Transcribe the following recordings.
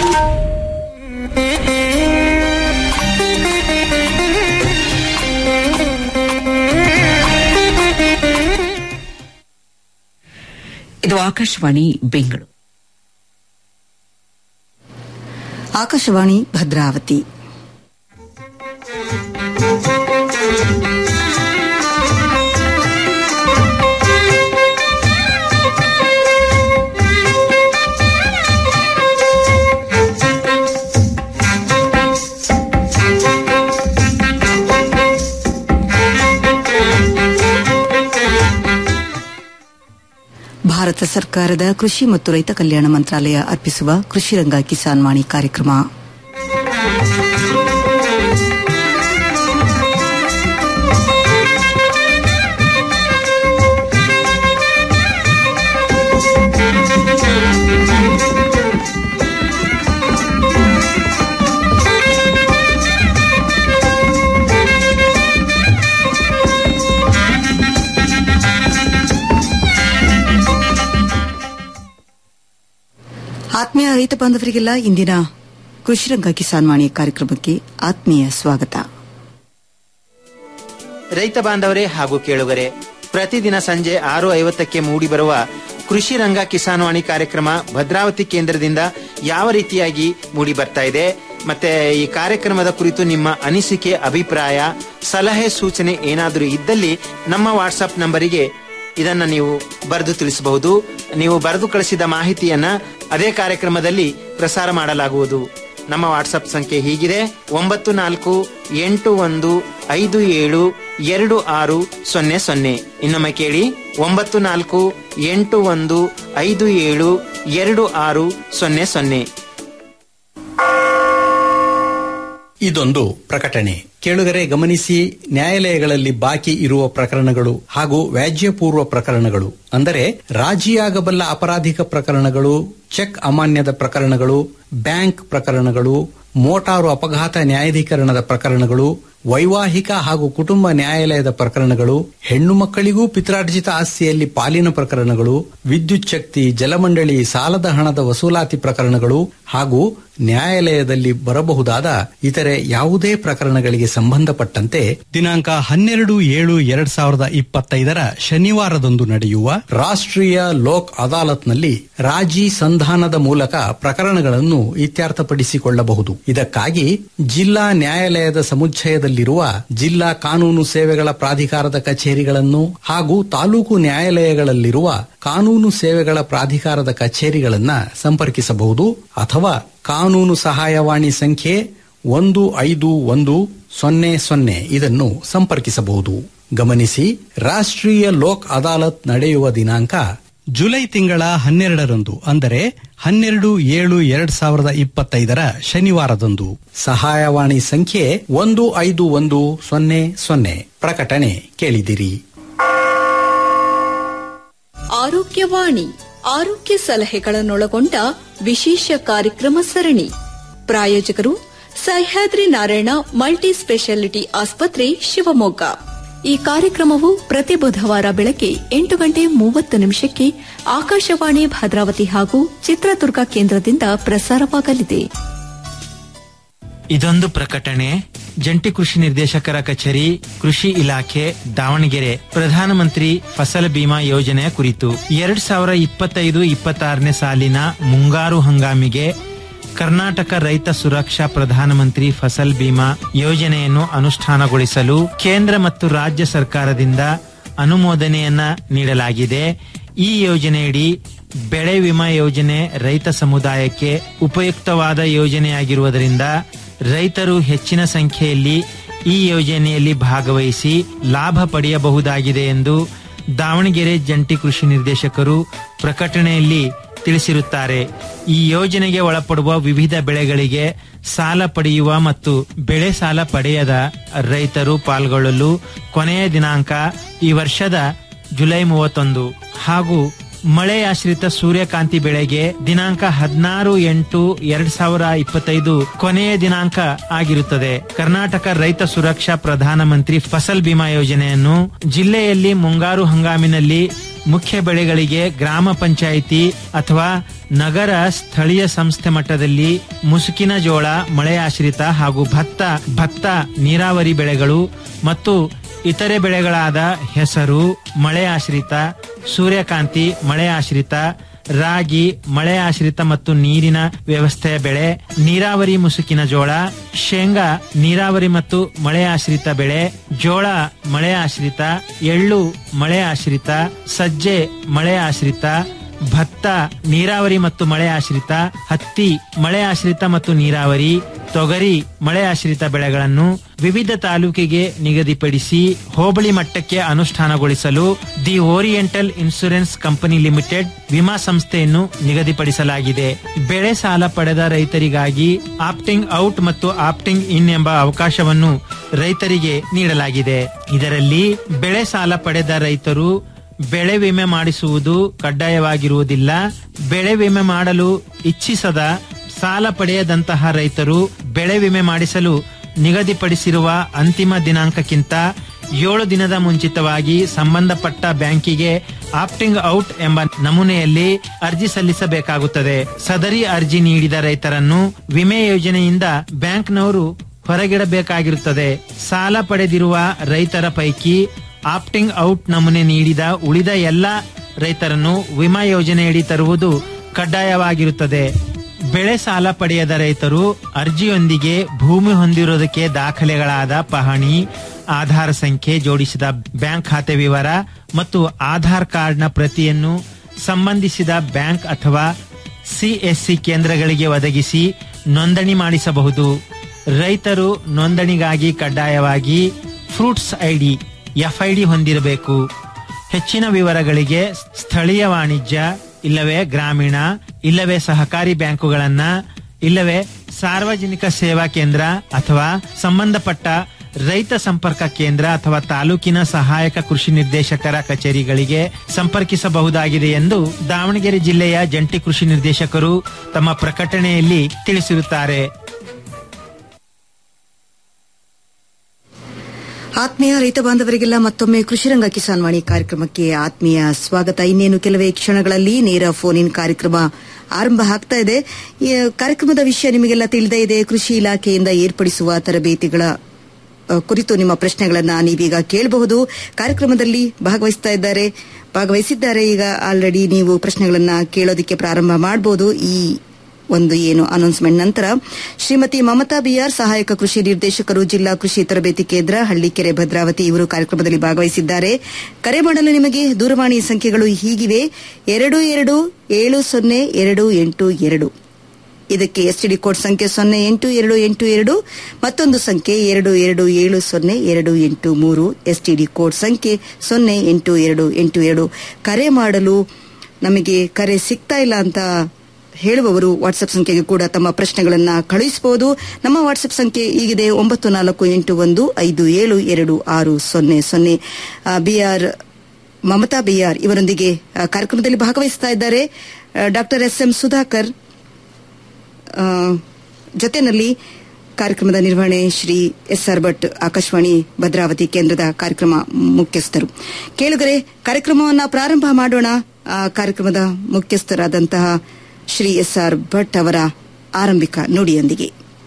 ಇದು ಆಕಾಶವಾಣಿ ಬೆಂಗಳೂರು ಆಕಾಶವಾಣಿ ಭದ್ರಾವತಿ ಭಾರತ ಸರ್ಕಾರದ ಕೃಷಿ ಮತ್ತು ರೈತ ಕಲ್ಯಾಣ ಮಂತ್ರಾಲಯ ಅರ್ಪಿಸುವ ಕೃಷಿ ರಂಗ ಕಿಸಾನ್ ವಾಣಿ ಕಾರ್ಯಕ್ರಮ ಆತ್ಮೀಯ ರೈತ ಬಾಂಧವರಿಗೆಲ್ಲ ಇಂದಿನ ಕೃಷಿ ರಂಗ ಕಿಸಾನ್ ವಾಣಿ ಕಾರ್ಯಕ್ರಮಕ್ಕೆ ಆತ್ಮೀಯ ಸ್ವಾಗತ ರೈತ ಬಾಂಧವರೇ ಹಾಗೂ ಕೇಳುಗರೆ ಪ್ರತಿದಿನ ಸಂಜೆ ಆರು ಐವತ್ತಕ್ಕೆ ಮೂಡಿಬರುವ ಕೃಷಿ ರಂಗ ಕಿಸಾನ್ ವಾಣಿ ಕಾರ್ಯಕ್ರಮ ಭದ್ರಾವತಿ ಕೇಂದ್ರದಿಂದ ಯಾವ ರೀತಿಯಾಗಿ ಮೂಡಿ ಬರ್ತಾ ಇದೆ ಮತ್ತೆ ಈ ಕಾರ್ಯಕ್ರಮದ ಕುರಿತು ನಿಮ್ಮ ಅನಿಸಿಕೆ ಅಭಿಪ್ರಾಯ ಸಲಹೆ ಸೂಚನೆ ಏನಾದರೂ ಇದ್ದಲ್ಲಿ ನಮ್ಮ ವಾಟ್ಸಪ್ ನಂಬರಿಗೆ ಇದನ್ನ ನೀವು ಬರೆದು ತಿಳಿಸಬಹುದು ನೀವು ಬರೆದು ಕಳಿಸಿದ ಮಾಹಿತಿಯನ್ನ ಅದೇ ಕಾರ್ಯಕ್ರಮದಲ್ಲಿ ಪ್ರಸಾರ ಮಾಡಲಾಗುವುದು ನಮ್ಮ ವಾಟ್ಸಪ್ ಸಂಖ್ಯೆ ಹೀಗಿದೆ ಒಂಬತ್ತು ನಾಲ್ಕು ಎಂಟು ಒಂದು ಐದು ಏಳು ಎರಡು ಆರು ಸೊನ್ನೆ ಸೊನ್ನೆ ಇನ್ನೊಮ್ಮೆ ಕೇಳಿ ಒಂಬತ್ತು ನಾಲ್ಕು ಎಂಟು ಒಂದು ಐದು ಏಳು ಎರಡು ಆರು ಸೊನ್ನೆ ಸೊನ್ನೆ ಇದೊಂದು ಪ್ರಕಟಣೆ ಕೇಳುಗರೆ ಗಮನಿಸಿ ನ್ಯಾಯಾಲಯಗಳಲ್ಲಿ ಬಾಕಿ ಇರುವ ಪ್ರಕರಣಗಳು ಹಾಗೂ ವ್ಯಾಜ್ಯಪೂರ್ವ ಪ್ರಕರಣಗಳು ಅಂದರೆ ರಾಜಿಯಾಗಬಲ್ಲ ಅಪರಾಧಿಕ ಪ್ರಕರಣಗಳು ಚೆಕ್ ಅಮಾನ್ಯದ ಪ್ರಕರಣಗಳು ಬ್ಯಾಂಕ್ ಪ್ರಕರಣಗಳು ಮೋಟಾರು ಅಪಘಾತ ನ್ಯಾಯಾಧೀಕರಣದ ಪ್ರಕರಣಗಳು ವೈವಾಹಿಕ ಹಾಗೂ ಕುಟುಂಬ ನ್ಯಾಯಾಲಯದ ಪ್ರಕರಣಗಳು ಹೆಣ್ಣು ಮಕ್ಕಳಿಗೂ ಪಿತ್ರಾರ್ಜಿತ ಆಸ್ತಿಯಲ್ಲಿ ಪಾಲಿನ ಪ್ರಕರಣಗಳು ವಿದ್ಯುತ್ ಶಕ್ತಿ ಜಲಮಂಡಳಿ ಸಾಲದ ಹಣದ ವಸೂಲಾತಿ ಪ್ರಕರಣಗಳು ಹಾಗೂ ನ್ಯಾಯಾಲಯದಲ್ಲಿ ಬರಬಹುದಾದ ಇತರೆ ಯಾವುದೇ ಪ್ರಕರಣಗಳಿಗೆ ಸಂಬಂಧಪಟ್ಟಂತೆ ದಿನಾಂಕ ಹನ್ನೆರಡು ಏಳು ಎರಡ್ ಸಾವಿರದ ಇಪ್ಪತ್ತೈದರ ಶನಿವಾರದಂದು ನಡೆಯುವ ರಾಷ್ಟ್ರೀಯ ಲೋಕ್ ಅದಾಲತ್ನಲ್ಲಿ ರಾಜಿ ಸಂಧಾನದ ಮೂಲಕ ಪ್ರಕರಣಗಳನ್ನು ಇತ್ಯರ್ಥಪಡಿಸಿಕೊಳ್ಳಬಹುದು ಇದಕ್ಕಾಗಿ ಜಿಲ್ಲಾ ನ್ಯಾಯಾಲಯದ ಸಮುಚ್ಚಯದಲ್ಲಿರುವ ಜಿಲ್ಲಾ ಕಾನೂನು ಸೇವೆಗಳ ಪ್ರಾಧಿಕಾರದ ಕಚೇರಿಗಳನ್ನು ಹಾಗೂ ತಾಲೂಕು ನ್ಯಾಯಾಲಯಗಳಲ್ಲಿರುವ ಕಾನೂನು ಸೇವೆಗಳ ಪ್ರಾಧಿಕಾರದ ಕಚೇರಿಗಳನ್ನ ಸಂಪರ್ಕಿಸಬಹುದು ಅಥವಾ ಕಾನೂನು ಸಹಾಯವಾಣಿ ಸಂಖ್ಯೆ ಒಂದು ಐದು ಒಂದು ಸೊನ್ನೆ ಸೊನ್ನೆ ಇದನ್ನು ಸಂಪರ್ಕಿಸಬಹುದು ಗಮನಿಸಿ ರಾಷ್ಟ್ರೀಯ ಲೋಕ್ ಅದಾಲತ್ ನಡೆಯುವ ದಿನಾಂಕ ಜುಲೈ ತಿಂಗಳ ಹನ್ನೆರಡರಂದು ಅಂದರೆ ಹನ್ನೆರಡು ಏಳು ಎರಡ್ ಸಾವಿರದ ಇಪ್ಪತ್ತೈದರ ಶನಿವಾರದಂದು ಸಹಾಯವಾಣಿ ಸಂಖ್ಯೆ ಒಂದು ಐದು ಒಂದು ಸೊನ್ನೆ ಸೊನ್ನೆ ಪ್ರಕಟಣೆ ಕೇಳಿದಿರಿ ಆರೋಗ್ಯವಾಣಿ ಆರೋಗ್ಯ ಸಲಹೆಗಳನ್ನೊಳಗೊಂಡ ವಿಶೇಷ ಕಾರ್ಯಕ್ರಮ ಸರಣಿ ಪ್ರಾಯೋಜಕರು ಸಹ್ಯಾದ್ರಿ ನಾರಾಯಣ ಮಲ್ಟಿ ಸ್ಪೆಷಾಲಿಟಿ ಆಸ್ಪತ್ರೆ ಶಿವಮೊಗ್ಗ ಈ ಕಾರ್ಯಕ್ರಮವು ಪ್ರತಿ ಬುಧವಾರ ಬೆಳಗ್ಗೆ ಎಂಟು ಗಂಟೆ ಮೂವತ್ತು ನಿಮಿಷಕ್ಕೆ ಆಕಾಶವಾಣಿ ಭದ್ರಾವತಿ ಹಾಗೂ ಚಿತ್ರದುರ್ಗ ಕೇಂದ್ರದಿಂದ ಪ್ರಸಾರವಾಗಲಿದೆ ಇದೊಂದು ಪ್ರಕಟಣೆ ಜಂಟಿ ಕೃಷಿ ನಿರ್ದೇಶಕರ ಕಚೇರಿ ಕೃಷಿ ಇಲಾಖೆ ದಾವಣಗೆರೆ ಪ್ರಧಾನಮಂತ್ರಿ ಫಸಲ್ ಬಿಮಾ ಯೋಜನೆಯ ಕುರಿತು ಎರಡ್ ಸಾವಿರ ಇಪ್ಪತ್ತೈದು ಇಪ್ಪತ್ತಾರನೇ ಸಾಲಿನ ಮುಂಗಾರು ಹಂಗಾಮಿಗೆ ಕರ್ನಾಟಕ ರೈತ ಸುರಕ್ಷಾ ಪ್ರಧಾನಮಂತ್ರಿ ಫಸಲ್ ಬಿಮಾ ಯೋಜನೆಯನ್ನು ಅನುಷ್ಠಾನಗೊಳಿಸಲು ಕೇಂದ್ರ ಮತ್ತು ರಾಜ್ಯ ಸರ್ಕಾರದಿಂದ ಅನುಮೋದನೆಯನ್ನ ನೀಡಲಾಗಿದೆ ಈ ಯೋಜನೆಯಡಿ ಬೆಳೆ ವಿಮಾ ಯೋಜನೆ ರೈತ ಸಮುದಾಯಕ್ಕೆ ಉಪಯುಕ್ತವಾದ ಯೋಜನೆಯಾಗಿರುವುದರಿಂದ ರೈತರು ಹೆಚ್ಚಿನ ಸಂಖ್ಯೆಯಲ್ಲಿ ಈ ಯೋಜನೆಯಲ್ಲಿ ಭಾಗವಹಿಸಿ ಲಾಭ ಪಡೆಯಬಹುದಾಗಿದೆ ಎಂದು ದಾವಣಗೆರೆ ಜಂಟಿ ಕೃಷಿ ನಿರ್ದೇಶಕರು ಪ್ರಕಟಣೆಯಲ್ಲಿ ತಿಳಿಸಿರುತ್ತಾರೆ ಈ ಯೋಜನೆಗೆ ಒಳಪಡುವ ವಿವಿಧ ಬೆಳೆಗಳಿಗೆ ಸಾಲ ಪಡೆಯುವ ಮತ್ತು ಬೆಳೆ ಸಾಲ ಪಡೆಯದ ರೈತರು ಪಾಲ್ಗೊಳ್ಳಲು ಕೊನೆಯ ದಿನಾಂಕ ಈ ವರ್ಷದ ಜುಲೈ ಮೂವತ್ತೊಂದು ಹಾಗೂ ಮಳೆಯಾಶ್ರಿತ ಸೂರ್ಯಕಾಂತಿ ಬೆಳೆಗೆ ದಿನಾಂಕ ಹದಿನಾರು ಎಂಟು ಎರಡ್ ಸಾವಿರ ಇಪ್ಪತ್ತೈದು ಕೊನೆಯ ದಿನಾಂಕ ಆಗಿರುತ್ತದೆ ಕರ್ನಾಟಕ ರೈತ ಸುರಕ್ಷಾ ಪ್ರಧಾನಮಂತ್ರಿ ಫಸಲ್ ಬಿಮಾ ಯೋಜನೆಯನ್ನು ಜಿಲ್ಲೆಯಲ್ಲಿ ಮುಂಗಾರು ಹಂಗಾಮಿನಲ್ಲಿ ಮುಖ್ಯ ಬೆಳೆಗಳಿಗೆ ಗ್ರಾಮ ಪಂಚಾಯಿತಿ ಅಥವಾ ನಗರ ಸ್ಥಳೀಯ ಸಂಸ್ಥೆ ಮಟ್ಟದಲ್ಲಿ ಮುಸುಕಿನ ಜೋಳ ಮಳೆ ಆಶ್ರಿತ ಹಾಗೂ ಭತ್ತ ಭತ್ತ ನೀರಾವರಿ ಬೆಳೆಗಳು ಮತ್ತು ಇತರೆ ಬೆಳೆಗಳಾದ ಹೆಸರು ಮಳೆ ಆಶ್ರಿತ ಸೂರ್ಯಕಾಂತಿ ಮಳೆ ಆಶ್ರಿತ ರಾಗಿ ಮಳೆ ಆಶ್ರಿತ ಮತ್ತು ನೀರಿನ ವ್ಯವಸ್ಥೆಯ ಬೆಳೆ ನೀರಾವರಿ ಮುಸುಕಿನ ಜೋಳ ಶೇಂಗಾ ನೀರಾವರಿ ಮತ್ತು ಮಳೆ ಆಶ್ರಿತ ಬೆಳೆ ಜೋಳ ಮಳೆ ಆಶ್ರಿತ ಎಳ್ಳು ಮಳೆ ಆಶ್ರಿತ ಸಜ್ಜೆ ಮಳೆ ಆಶ್ರಿತ ಭತ್ತ ನೀರಾವರಿ ಮತ್ತು ಮಳೆ ಆಶ್ರಿತ ಹತ್ತಿ ಮಳೆ ಆಶ್ರಿತ ಮತ್ತು ನೀರಾವರಿ ತೊಗರಿ ಮಳೆ ಆಶ್ರಿತ ಬೆಳೆಗಳನ್ನು ವಿವಿಧ ತಾಲೂಕಿಗೆ ನಿಗದಿಪಡಿಸಿ ಹೋಬಳಿ ಮಟ್ಟಕ್ಕೆ ಅನುಷ್ಠಾನಗೊಳಿಸಲು the oriental insurance company limited ವಿಮಾ ಸಂಸ್ಥೆಯನ್ನು ನಿಗದಿಪಡಿಸಲಾಗಿದೆ ಬೆಳೆ ಸಾಲ ಪಡೆದ ರೈತರಿಗಾಗಿ ಆಪ್ಟಿಂಗ್ ಔಟ್ ಮತ್ತು ಆಪ್ಟಿಂಗ್ ಇನ್ ಎಂಬ ಅವಕಾಶವನ್ನು ರೈತರಿಗೆ ನೀಡಲಾಗಿದೆ ಇದರಲ್ಲಿ ಬೆಳೆ ಸಾಲ ಪಡೆದ ರೈತರು ಬೆಳೆ ವಿಮೆ ಮಾಡಿಸುವುದು ಕಡ್ಡಾಯವಾಗಿರುವುದಿಲ್ಲ ಬೆಳೆ ವಿಮೆ ಮಾಡಲು ಇಚ್ಛಿಸದ ಸಾಲ ಪಡೆಯದಂತಹ ರೈತರು ಬೆಳೆ ವಿಮೆ ಮಾಡಿಸಲು ನಿಗದಿಪಡಿಸಿರುವ ಅಂತಿಮ ದಿನಾಂಕಕ್ಕಿಂತ ಏಳು ದಿನದ ಮುಂಚಿತವಾಗಿ ಸಂಬಂಧಪಟ್ಟ ಬ್ಯಾಂಕಿಗೆ ಆಪ್ಟಿಂಗ್ ಔಟ್ ಎಂಬ ನಮೂನೆಯಲ್ಲಿ ಅರ್ಜಿ ಸಲ್ಲಿಸಬೇಕಾಗುತ್ತದೆ ಸದರಿ ಅರ್ಜಿ ನೀಡಿದ ರೈತರನ್ನು ವಿಮೆ ಯೋಜನೆಯಿಂದ ಬ್ಯಾಂಕ್ನವರು ಹೊರಗಿಡಬೇಕಾಗಿರುತ್ತದೆ ಸಾಲ ಪಡೆದಿರುವ ರೈತರ ಪೈಕಿ ಆಪ್ಟಿಂಗ್ ಔಟ್ ನಮೂನೆ ನೀಡಿದ ಉಳಿದ ಎಲ್ಲ ರೈತರನ್ನು ವಿಮಾ ಯೋಜನೆಯಡಿ ತರುವುದು ಕಡ್ಡಾಯವಾಗಿರುತ್ತದೆ ಬೆಳೆ ಸಾಲ ಪಡೆಯದ ರೈತರು ಅರ್ಜಿಯೊಂದಿಗೆ ಭೂಮಿ ಹೊಂದಿರುವುದಕ್ಕೆ ದಾಖಲೆಗಳಾದ ಪಹಣಿ ಆಧಾರ್ ಸಂಖ್ಯೆ ಜೋಡಿಸಿದ ಬ್ಯಾಂಕ್ ಖಾತೆ ವಿವರ ಮತ್ತು ಆಧಾರ್ ಕಾರ್ಡ್ನ ಪ್ರತಿಯನ್ನು ಸಂಬಂಧಿಸಿದ ಬ್ಯಾಂಕ್ ಅಥವಾ ಸಿಎಸ್ಸಿ ಕೇಂದ್ರಗಳಿಗೆ ಒದಗಿಸಿ ನೋಂದಣಿ ಮಾಡಿಸಬಹುದು ರೈತರು ನೋಂದಣಿಗಾಗಿ ಕಡ್ಡಾಯವಾಗಿ ಫ್ರೂಟ್ಸ್ ಐಡಿ ಎಫ್ಐಡಿ ಹೊಂದಿರಬೇಕು ಹೆಚ್ಚಿನ ವಿವರಗಳಿಗೆ ಸ್ಥಳೀಯ ವಾಣಿಜ್ಯ ಇಲ್ಲವೇ ಗ್ರಾಮೀಣ ಇಲ್ಲವೇ ಸಹಕಾರಿ ಬ್ಯಾಂಕುಗಳನ್ನ ಇಲ್ಲವೇ ಸಾರ್ವಜನಿಕ ಸೇವಾ ಕೇಂದ್ರ ಅಥವಾ ಸಂಬಂಧಪಟ್ಟ ರೈತ ಸಂಪರ್ಕ ಕೇಂದ್ರ ಅಥವಾ ತಾಲೂಕಿನ ಸಹಾಯಕ ಕೃಷಿ ನಿರ್ದೇಶಕರ ಕಚೇರಿಗಳಿಗೆ ಸಂಪರ್ಕಿಸಬಹುದಾಗಿದೆ ಎಂದು ದಾವಣಗೆರೆ ಜಿಲ್ಲೆಯ ಜಂಟಿ ಕೃಷಿ ನಿರ್ದೇಶಕರು ತಮ್ಮ ಪ್ರಕಟಣೆಯಲ್ಲಿ ತಿಳಿಸಿರುತ್ತಾರೆ ಆತ್ಮೀಯ ರೈತ ಬಾಂಧವರಿಗೆಲ್ಲ ಮತ್ತೊಮ್ಮೆ ಕೃಷಿರಂಗ ಕಿಸಾನ್ ವಾಣಿ ಕಾರ್ಯಕ್ರಮಕ್ಕೆ ಆತ್ಮೀಯ ಸ್ವಾಗತ ಇನ್ನೇನು ಕೆಲವೇ ಕ್ಷಣಗಳಲ್ಲಿ ನೇರ ಫೋನ್ ಇನ್ ಕಾರ್ಯಕ್ರಮ ಆರಂಭ ಆಗ್ತಾ ಇದೆ ಈ ಕಾರ್ಯಕ್ರಮದ ವಿಷಯ ನಿಮಗೆಲ್ಲ ತಿಳಿದೇ ಇದೆ ಕೃಷಿ ಇಲಾಖೆಯಿಂದ ಏರ್ಪಡಿಸುವ ತರಬೇತಿಗಳ ಅ, ಕುರಿತು ನಿಮ್ಮ ಪ್ರಶ್ನೆಗಳನ್ನ ನೀವೀಗ ಕೇಳಬಹುದು ಕಾರ್ಯಕ್ರಮದಲ್ಲಿ ಭಾಗವಹಿಸ್ತಾ ಇದ್ದಾರೆ ಭಾಗವಹಿಸಿದ್ದಾರೆ ಈಗ ಆಲ್ರೆಡಿ ನೀವು ಪ್ರಶ್ನೆಗಳನ್ನ ಕೇಳೋದಕ್ಕೆ ಪ್ರಾರಂಭ ಮಾಡಬಹುದು ಈ ಒಂದು ಏನು ಅನೌನ್ಸ್ಮೆಂಟ್ ನಂತರ ಶ್ರೀಮತಿ ಮಮತಾ ಬಿಆರ್ ಸಹಾಯಕ ಕೃಷಿ ನಿರ್ದೇಶಕರು ಜಿಲ್ಲಾ ಕೃಷಿ ತರಬೇತಿ ಕೇಂದ್ರ ಹಳ್ಳಿಕೆರೆ ಭದ್ರಾವತಿ ಇವರು ಕಾರ್ಯಕ್ರಮದಲ್ಲಿ ಭಾಗವಹಿಸಿದ್ದಾರೆ ಕರೆ ಮಾಡಲು ನಿಮಗೆ ದೂರವಾಣಿ ಸಂಖ್ಯೆಗಳು ಹೀಗಿವೆ ಎರಡು ಎರಡು ಏಳು ಸೊನ್ನೆ ಎರಡು ಎಂಟು ಎರಡು ಇದಕ್ಕೆ ಎಸ್ಟಿಡಿ ಕೋಡ್ ಸಂಖ್ಯೆ ಸೊನ್ನೆ ಎಂಟು ಎರಡು ಎಂಟು ಎರಡು ಮತ್ತೊಂದು ಸಂಖ್ಯೆ ಎರಡು ಎರಡು ಏಳು ಸೊನ್ನೆ ಎರಡು ಎಂಟು ಮೂರು ಎಸ್ಟಿಡಿ ಕೋಡ್ ಸಂಖ್ಯೆ ಸೊನ್ನೆ ಎಂಟು ಎರಡು ಎಂಟು ಎರಡು ಕರೆ ಮಾಡಲು ನಮಗೆ ಕರೆ ಸಿಗ್ತಾ ಇಲ್ಲ ಅಂತ ಹೇಳುವವರು ವಾಟ್ಸ್ಆಪ್ ಸಂಖ್ಯೆಗೆ ಕೂಡ ತಮ್ಮ ಪ್ರಶ್ನೆಗಳನ್ನ ಕಳುಹಿಸಬಹುದು ನಮ್ಮ ವಾಟ್ಸ್ಆಪ್ ಸಂಖ್ಯೆ ಈಗಿದೆ ಒಂಬತ್ತು ನಾಲ್ಕು ಎಂಟು ಒಂದು ಐದು ಏಳು ಎರಡು ಆರು ಸೊನ್ನೆ ಸೊನ್ನೆ ಬಿಆರ್ ಮಮತಾ ಬಿಆರ್ ಇವರೊಂದಿಗೆ ಆ, ಕಾರ್ಯಕ್ರಮದಲ್ಲಿ ಭಾಗವಹಿಸ್ತಾ ಇದ್ದಾರೆ ಡಾಕ್ಟರ್ ಎಸ್ ಎಂ ಸುಧಾಕರ್ ಆ, ಜೊತೆನಲ್ಲಿ ಕಾರ್ಯಕ್ರಮದ ನಿರ್ವಹಣೆ ಶ್ರೀ ಎಸ್ ಆರ್ ಭಟ್ ಆಕಾಶವಾಣಿ ಭದ್ರಾವತಿ ಕೇಂದ್ರದ ಕಾರ್ಯಕ್ರಮ ಮುಖ್ಯಸ್ಥರು ಕೇಳುಗರೆ ಕಾರ್ಯಕ್ರಮವನ್ನ ಪ್ರಾರಂಭ ಮಾಡೋಣ ಆ ಕಾರ್ಯಕ್ರಮದ ಮುಖ್ಯಸ್ಥರಾದಂತಹ ಶ್ರೀ ಎಸ್ ಆರ್ ಭಟ್ ಅವರ ಆರಂಭಿಕ ನುಡಿಯೊಂದಿಗೆ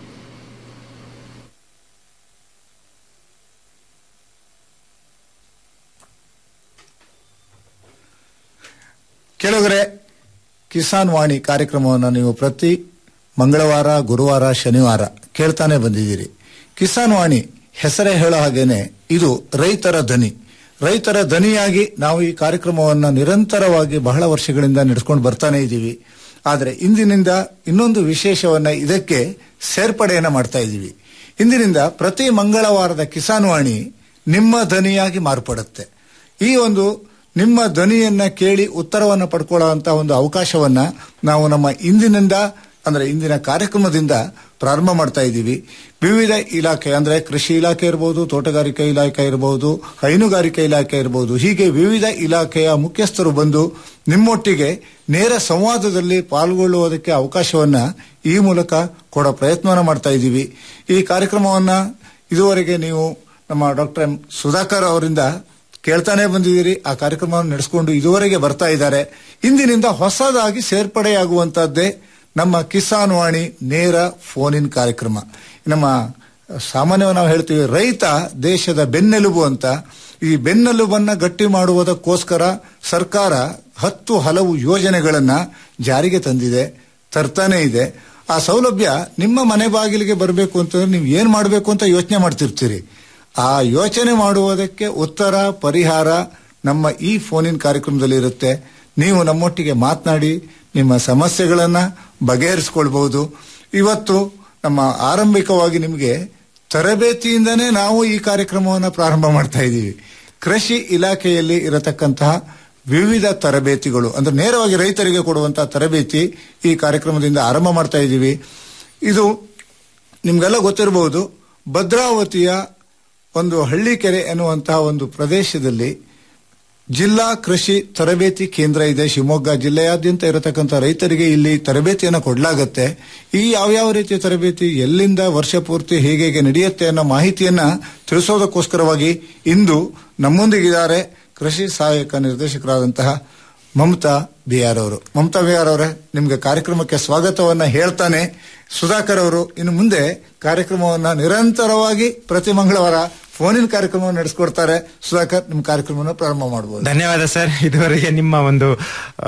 ಕೆಲವರೆ ಕಿಸಾನ್ ವಾಣಿ ಕಾರ್ಯಕ್ರಮವನ್ನು ನೀವು ಪ್ರತಿ ಮಂಗಳವಾರ ಗುರುವಾರ ಶನಿವಾರ ಕೇಳ್ತಾನೆ ಬಂದಿದ್ದೀರಿ ಕಿಸಾನ್ ವಾಣಿ ಹೆಸರೇ ಹೇಳೋ ಹಾಗೇನೆ ಇದು ರೈತರ ದನಿ ರೈತರ ದನಿಯಾಗಿ ನಾವು ಈ ಕಾರ್ಯಕ್ರಮವನ್ನು ನಿರಂತರವಾಗಿ ಬಹಳ ವರ್ಷಗಳಿಂದ ನಡೆಸ್ಕೊಂಡು ಬರ್ತಾನೆ ಇದ್ದೀವಿ ಆದರೆ ಇಂದಿನಿಂದ ಇನ್ನೊಂದು ವಿಶೇಷವನ್ನ ಇದಕ್ಕೆ ಸೇರ್ಪಡೆಯನ್ನ ಮಾಡ್ತಾ ಇದ್ದೀವಿ ಇಂದಿನಿಂದ ಪ್ರತಿ ಮಂಗಳವಾರದ ಕಿಸಾನ್ ವಾಣಿ ನಿಮ್ಮ ದನಿಯಾಗಿ ಮಾರ್ಪಡುತ್ತೆ ಈ ಒಂದು ನಿಮ್ಮ ಧ್ವನಿಯನ್ನ ಕೇಳಿ ಉತ್ತರವನ್ನು ಪಡ್ಕೊಳ್ಳುವಂತ ಒಂದು ಅವಕಾಶವನ್ನ ನಾವು ನಮ್ಮ ಇಂದಿನಿಂದ ಅಂದ್ರೆ ಇಂದಿನ ಕಾರ್ಯಕ್ರಮದಿಂದ ಪ್ರಾರಂಭ ಮಾಡ್ತಾ ಇದ್ದೀವಿ ವಿವಿಧ ಇಲಾಖೆ ಅಂದ್ರೆ ಕೃಷಿ ಇಲಾಖೆ ಇರಬಹುದು ತೋಟಗಾರಿಕೆ ಇಲಾಖೆ ಇರಬಹುದು ಹೈನುಗಾರಿಕೆ ಇಲಾಖೆ ಇರಬಹುದು ಹೀಗೆ ವಿವಿಧ ಇಲಾಖೆಯ ಮುಖ್ಯಸ್ಥರು ಬಂದು ನಿಮ್ಮೊಟ್ಟಿಗೆ ನೇರ ಸಂವಾದದಲ್ಲಿ ಪಾಲ್ಗೊಳ್ಳುವುದಕ್ಕೆ ಅವಕಾಶವನ್ನ ಈ ಮೂಲಕ ಕೊಡೋ ಪ್ರಯತ್ನವನ್ನ ಮಾಡ್ತಾ ಇದ್ದೀವಿ ಈ ಕಾರ್ಯಕ್ರಮವನ್ನ ಇದುವರೆಗೆ ನೀವು ನಮ್ಮ ಡಾಕ್ಟರ್ ಎಂ ಸುಧಾಕರ್ ಅವರಿಂದ ಕೇಳ್ತಾನೆ ಬಂದಿದ್ದೀರಿ ಆ ಕಾರ್ಯಕ್ರಮವನ್ನು ನಡೆಸಿಕೊಂಡು ಇದುವರೆಗೆ ಬರ್ತಾ ಇದ್ದಾರೆ ಇಂದಿನಿಂದ ಹೊಸದಾಗಿ ಸೇರ್ಪಡೆಯಾಗುವಂತಹದ್ದೇ ನಮ್ಮ ಕಿಸಾನ್ ವಾಣಿ ನೇರ ಫೋನ್ ಇನ್ ಕಾರ್ಯಕ್ರಮ ನಮ್ಮ ಸಾಮಾನ್ಯವಾಗಿ ನಾವು ಹೇಳ್ತೀವಿ ರೈತ ದೇಶದ ಬೆನ್ನೆಲುಬು ಅಂತ ಈ ಬೆನ್ನೆಲುಬನ್ನ ಗಟ್ಟಿ ಮಾಡುವುದಕ್ಕೋಸ್ಕರ ಸರ್ಕಾರ ಹತ್ತು ಹಲವು ಯೋಜನೆಗಳನ್ನ ಜಾರಿಗೆ ತಂದಿದೆ ತರ್ತಾನೆ ಇದೆ ಆ ಸೌಲಭ್ಯ ನಿಮ್ಮ ಮನೆ ಬಾಗಿಲಿಗೆ ಬರಬೇಕು ಅಂತಂದ್ರೆ ನೀವು ಏನ್ ಮಾಡಬೇಕು ಅಂತ ಯೋಚನೆ ಮಾಡ್ತಿರ್ತೀರಿ ಆ ಯೋಚನೆ ಮಾಡುವುದಕ್ಕೆ ಉತ್ತರ ಪರಿಹಾರ ನಮ್ಮ ಈ ಫೋನಿನ ಕಾರ್ಯಕ್ರಮದಲ್ಲಿ ಇರುತ್ತೆ ನೀವು ನಮ್ಮೊಟ್ಟಿಗೆ ಮಾತನಾಡಿ ನಿಮ್ಮ ಸಮಸ್ಯೆಗಳನ್ನ ಬಗೆಹರಿಸ್ಕೊಳ್ಬಹುದು ಇವತ್ತು ನಮ್ಮ ಆರಂಭಿಕವಾಗಿ ನಿಮಗೆ ತರಬೇತಿಯಿಂದನೇ ನಾವು ಈ ಕಾರ್ಯಕ್ರಮವನ್ನು ಪ್ರಾರಂಭ ಮಾಡ್ತಾ ಇದ್ದೀವಿ ಕೃಷಿ ಇಲಾಖೆಯಲ್ಲಿ ಇರತಕ್ಕಂತಹ ವಿವಿಧ ತರಬೇತಿಗಳು ಅಂದ್ರೆ ನೇರವಾಗಿ ರೈತರಿಗೆ ಕೊಡುವಂತಹ ತರಬೇತಿ ಈ ಕಾರ್ಯಕ್ರಮದಿಂದ ಆರಂಭ ಮಾಡ್ತಾ ಇದ್ದೀವಿ ಇದು ನಿಮ್ಗೆಲ್ಲ ಗೊತ್ತಿರಬಹುದು ಭದ್ರಾವತಿಯ ಒಂದು ಹಳ್ಳಿಕೆರೆ ಎನ್ನುವಂತಹ ಒಂದು ಪ್ರದೇಶದಲ್ಲಿ ಜಿಲ್ಲಾ ಕೃಷಿ ತರಬೇತಿ ಕೇಂದ್ರ ಇದೆ ಶಿವಮೊಗ್ಗ ಜಿಲ್ಲೆಯಾದ್ಯಂತ ಇರತಕ್ಕಂಥ ರೈತರಿಗೆ ಇಲ್ಲಿ ತರಬೇತಿಯನ್ನು ಕೊಡಲಾಗತ್ತೆ ಈ ಯಾವ್ಯಾವ ರೀತಿಯ ತರಬೇತಿ ಎಲ್ಲಿಂದ ವರ್ಷ ಪೂರ್ತಿ ಹೇಗೆ ಹೇಗೆ ನಡೆಯುತ್ತೆ ಅನ್ನೋ ಮಾಹಿತಿಯನ್ನ ತಿಳಿಸೋದಕ್ಕೋಸ್ಕರವಾಗಿ ಇಂದು ನಮ್ಮೊಂದಿಗಿದ್ದಾರೆ ಕೃಷಿ ಸಹಾಯಕ ನಿರ್ದೇಶಕರಾದಂತಹ ಮಮತಾ ಬಿಆರ್ ಅವರು ಮಮತಾ ಬಿಆರ್ ಅವರೇ ನಿಮ್ಗೆ ಕಾರ್ಯಕ್ರಮಕ್ಕೆ ಸ್ವಾಗತವನ್ನ ಹೇಳ್ತಾನೆ ಸುಧಾಕರ್ ಅವರು ಇನ್ನು ಮುಂದೆ ಕಾರ್ಯಕ್ರಮವನ್ನ ನಿರಂತರವಾಗಿ ಪ್ರತಿ ಮಂಗಳವಾರ ಫೋನಿನ ಕಾರ್ಯಕ್ರಮವನ್ನು ನಡೆಸ್ಕೊಡ್ತಾರೆ ಸುಧಾಕರ್ ನಿಮ್ ಕಾರ್ಯಕ್ರಮವನ್ನು ಪ್ರಾರಂಭ ಮಾಡಬಹುದು ಧನ್ಯವಾದ ಸರ್ ಇದುವರೆಗೆ ನಿಮ್ಮ ಒಂದು ಆ,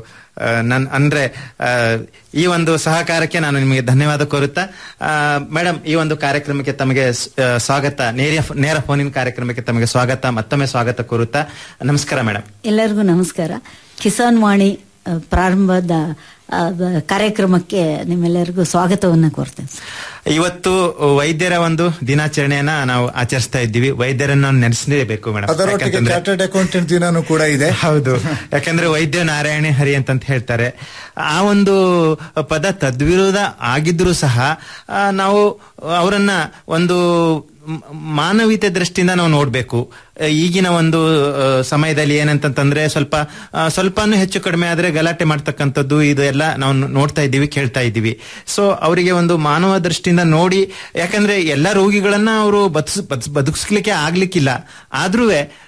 ಆ, ನನ್ ಅಂದ್ರೆ ಆ, ಈ ಒಂದು ಸಹಕಾರಕ್ಕೆ ನಾನು ನಿಮಗೆ ಧನ್ಯವಾದ ಕೋರುತ್ತಾ ಆ, ಮೇಡಮ್ ಈ ಒಂದು ಕಾರ್ಯಕ್ರಮಕ್ಕೆ ತಮಗೆ ಸ್- ಆ, ಸ್ವಾಗತ ನೇರ ನೇರ ಫೋನಿನ ಕಾರ್ಯಕ್ರಮಕ್ಕೆ ತಮಗೆ ಸ್ವಾಗತ ಮತ್ತೊಮ್ಮೆ ಸ್ವಾಗತ ಕೋರುತ್ತಾ ನಮಸ್ಕಾರ ಮೇಡಮ್ ಎಲ್ಲರಿಗೂ ನಮಸ್ಕಾರ ಕಿಸಾನ್ ವಾಣಿ ಆ, ಪ್ರಾರಂಭದ ಆ, ಬ- ಕಾರ್ಯಕ್ರಮಕ್ಕೆ ನಿಮ್ಮೆಲ್ಲರಿಗೂ ಸ್ವಾಗತವನ್ನು ಕೋರ್ತೇನೆ ಇವತ್ತು ವೈದ್ಯರ ಒಂದು ದಿನಾಚರಣೆಯನ್ನ ನಾವು ಆಚರಿಸ್ತಾ ಇದ್ದೀವಿ ವೈದ್ಯರನ್ನ ನಾವು ನೆನೆಸಲೇಬೇಕು ಮೇಡಮ್ ಅದರೊಟ್ಟಿಗೆ ಚಾರ್ಟರ್ಡ್ ಅಕೌಂಟೆಂಟ್ ದಿನಾನೂ ಕೂಡ ಇದೆ ಹೌದು ಯಾಕಂದ್ರೆ ವೈದ್ಯ ನಾರಾಯಣಿ ಹರಿ ಅಂತಂತ ಹೇಳ್ತಾರೆ ಆ ಒಂದು ಪದ ತದ್ವಿರೋಧ ಆಗಿದ್ರೂ ಸಹ ಆ, ನಾವು ಅವರನ್ನ ಒಂದು ಮ- ಮಾನವೀಯತೆ ದೃಷ್ಟಿಯಿಂದ ನಾವು ನೋಡ್ಬೇಕು ಆ, ಈಗಿನ ಒಂದು ಆ, ಸಮಯದಲ್ಲಿ ಏನಂತಂತಂದ್ರೆ ಸ್ವಲ್ಪ ಆ, ಸ್ವಲ್ಪನೂ ಹೆಚ್ಚು ಕಡಿಮೆ ಆದ್ರೆ ಗಲಾಟೆ ಮಾಡ್ತಕ್ಕಂಥದ್ದು ಇದು ಎಲ್ಲ ನಾವು ನೋಡ್ತಾ ಇದ್ದೀವಿ ಕೇಳ್ತಾ ಇದ್ದೀವಿ ಸೊ ಅವರಿಗೆ ಒಂದು ಮಾನವ ದೃಷ್ಟಿಯಿಂದ ನೋಡಿ ಯಾಕಂದ್ರೆ ಎಲ್ಲ ರೋಗಿಗಳನ್ನ ಅವರು ಬದುಸ್ ಬದುಸ್- ಬದುಕಿಸ್ಲಿಕ್ಕೆ ಆಗ್ಲಿಕ್ಕಿಲ್ಲ ಆದ್ರೂ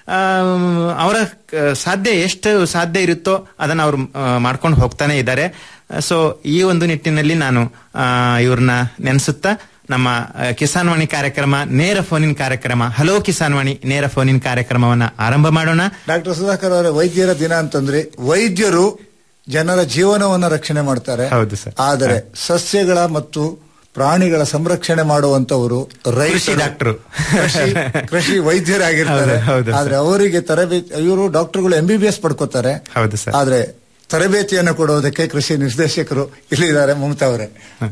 ಅವರ ಕ- ಸಾಧ್ಯ ಎಷ್ಟು ಸಾಧ್ಯ ಇರುತ್ತೋ ಅದನ್ನ ಅವ್ರು ಮಾಡ್ಕೊಂಡು ಹೋಗ್ತಾನೆ ಇದ್ದಾರೆ ಸೊ ಈ ಒಂದು ನಿಟ್ಟಿನಲ್ಲಿ ನಾನು ಆ, ಇವ್ರನ್ನ ನೆನೆಸುತ್ತಾ ನಮ್ಮ ಆ, ಕಿಸಾನ್ ವಾಣಿ ಕಾರ್ಯಕ್ರಮ ನೇರ ಫೋನಿನ ಕಾರ್ಯಕ್ರಮ ಹಲೋ ಕಿಸಾನ್ ವಾಣಿ ನೇರ ಫೋನಿನ ಕಾರ್ಯಕ್ರಮವನ್ನ ಆರಂಭ ಮಾಡೋಣ ಡಾಕ್ಟರ್ ಸುಧಾಕರ್ ಅವರ ವೈದ್ಯರ ದಿನ ಅಂತಂದ್ರೆ ವೈದ್ಯರು ಜನರ ಜೀವನವನ್ನ ರಕ್ಷಣೆ ಮಾಡ್ತಾರೆ ಹೌದು ಸರ್. ಆದರೆ ಸಸ್ಯಗಳ ಮತ್ತು ಪ್ರಾಣಿಗಳ ಸಂರಕ್ಷಣೆ ಮಾಡುವಂತವರು ರೈತರು. ಕೃಷಿ ಡಾಕ್ಟ್ರು. ಕೃಷಿ ಕೃಷಿ ವೈದ್ಯರಾಗಿರ್ತಾರೆ ಹೌದು, ಹೌದು ಸರ್. ಆದ್ರೆ ಅವರಿಗೆ ತರಬೇತಿ ಇವರು ಡಾಕ್ಟರ್ಗಳು ಎಂ ಬಿ ಬಿ ಎಸ್ ಪಡ್ಕೋತಾರೆ ಹೌದು ಸರ್. ಆದ್ರೆ ತರಬೇತಿಯನ್ನು ಕೊಡುವುದಕ್ಕೆ ಕೃಷಿ ನಿರ್ದೇಶಕರು ಇಲ್ಲಿದ್ದಾರೆ ಮಮತಾ ಅವರೇ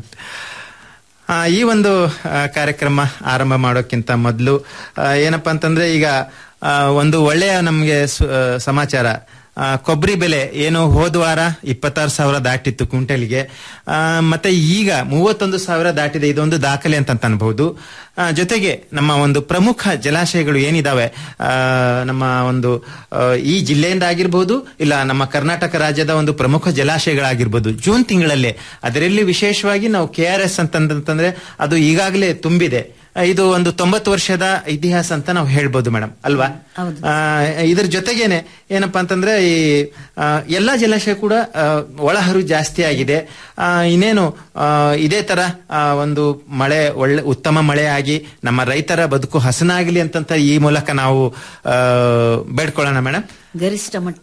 ಆ, ಈ ಒಂದು ಆ, ಕಾರ್ಯಕ್ರಮ ಆರಂಭ ಮಾಡೋಕ್ಕಿಂತ ಮೊದಲು ಏನಪ್ಪಾ ಅಂತಂದ್ರೆ ಈಗ ಆ, ಒಂದು ಒಳ್ಳೆಯ ನಮಗೆ ಸಮಾಚಾರ ಆ, ಕೊಬ್ಬರಿ ಬೆಲೆ ಏನು ಹೋದ ವಾರ ಇಪ್ಪತ್ತಾರು ಸಾವಿರ ದಾಟಿತ್ತು ಕ್ವಿಂಟಲ್ಗೆ ಆ, ಮತ್ತೆ ಈಗ ಮೂವತ್ತೊಂದು ಸಾವಿರ ದಾಟಿದೆ ಇದೊಂದು ದಾಖಲೆ ಅಂತ ಅನ್ಬಹುದು ಆ, ಜೊತೆಗೆ ನಮ್ಮ ಒಂದು ಪ್ರಮುಖ ಜಲಾಶಯಗಳು ಏನಿದಾವೆ ಆ, ನಮ್ಮ ಒಂದು ಆ, ಈ ಜಿಲ್ಲೆಯಿಂದ ಆಗಿರ್ಬೋದು ಇಲ್ಲ ನಮ್ಮ ಕರ್ನಾಟಕ ರಾಜ್ಯದ ಒಂದು ಪ್ರಮುಖ ಜಲಾಶಯಗಳಾಗಿರ್ಬೋದು ಜೂನ್ ತಿಂಗಳಲ್ಲೇ ಅದರಲ್ಲಿ ವಿಶೇಷವಾಗಿ ನಾವು ಕೆ ಆರ್ ಎಸ್ ಅಂತಂದ್ರೆ ಅದು ಈಗಾಗಲೇ ತುಂಬಿದೆ ಆ, ಇದು ಒಂದು ತೊಂಬತ್ತು ವರ್ಷದ ಇತಿಹಾಸ ಅಂತ ನಾವು ಹೇಳ್ಬೋದು ಮೇಡಮ್ ಅಲ್ವಾ ಹೌದು. ಆ, ಇದ್ರ ಜೊತೆಗೇನೆ ಏನಪ್ಪಾ ಅಂತಂದ್ರೆ ಈ ಆ, ಎಲ್ಲಾ ಜಲಾಶಯ ಕೂಡ ಆ, ಒಳಹರಿವು ಜಾಸ್ತಿ ಆಗಿದೆ ಆ, ಇನ್ನೇನು ಆ, ಇದೇ ತರ ಆ, ಒಂದು ಮಳೆ ಒಳ್ಳೆ ಉತ್ತಮ ಮಳೆ ಆಗಿ ನಮ್ಮ ರೈತರ ಬದುಕು ಹಸನಾಗಲಿ ಅಂತಂತ ಈ ಮೂಲಕ ನಾವು ಆ, ಬೇಡ್ಕೊಳ್ಳೋಣ ಮೇಡಮ್ ಗರಿಷ್ಠ ಮಟ್ಟ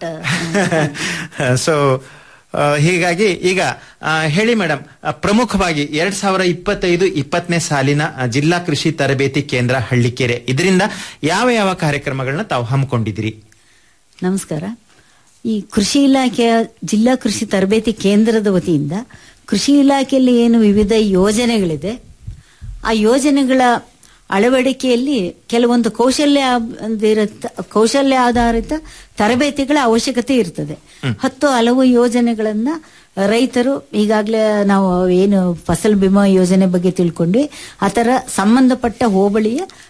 ಸೊ ಹೀಗಾಗಿ ಈಗ ಆ, ಹೇಳಿ ಮೇಡಮ್ ಪ್ರಮುಖವಾಗಿ ಎರಡ್ ಸಾವಿರ ಇಪ್ಪತ್ತೈದು ಇಪ್ಪತ್ತನೇ ಸಾಲಿನ ಆ, ಜಿಲ್ಲಾ ಕೃಷಿ ತರಬೇತಿ ಕೇಂದ್ರ ಹಳ್ಳಿಕೆರೆ ಇದರಿಂದ ಯಾವ ಯಾವ ಕಾರ್ಯಕ್ರಮಗಳನ್ನ ತಾವು ಹಮ್ಮಿಕೊಂಡಿದ್ದೀರಿ ನಮಸ್ಕಾರ ಈ ಕೃಷಿ ಇಲಾಖೆಯ ಜಿಲ್ಲಾ ಕೃಷಿ ತರಬೇತಿ ಕೇಂದ್ರದ ವತಿಯಿಂದ ಕೃಷಿ ಇಲಾಖೆಯಲ್ಲಿ ಏನು ವಿವಿಧ ಯೋಜನೆಗಳಿದೆ ಆ ಯೋಜನೆಗಳ ಅಳವಡಿಕೆಯಲ್ಲಿ ಕೆಲವೊಂದು ಕೌಶಲ್ಯ ಆಧಾರಿತ- ಕೌಶಲ್ಯ ಆಧಾರಿತ ತರಬೇತಿಗಳ ಅವಶ್ಯಕತೆ ಇರ್ತದೆ ಹತ್ತು ಹಲವು ಯೋಜನೆಗಳನ್ನ ರೈತರು ಈಗಾಗಲೇ ನಾವು ಏನು ಫಸಲ್ ಬಿಮಾ ಯೋಜನೆ ಬಗ್ಗೆ ತಿಳ್ಕೊಂಡ್ವಿ ಆ ಥರ ಸಂಬಂಧಪಟ್ಟ ಹೋಬಳಿಯ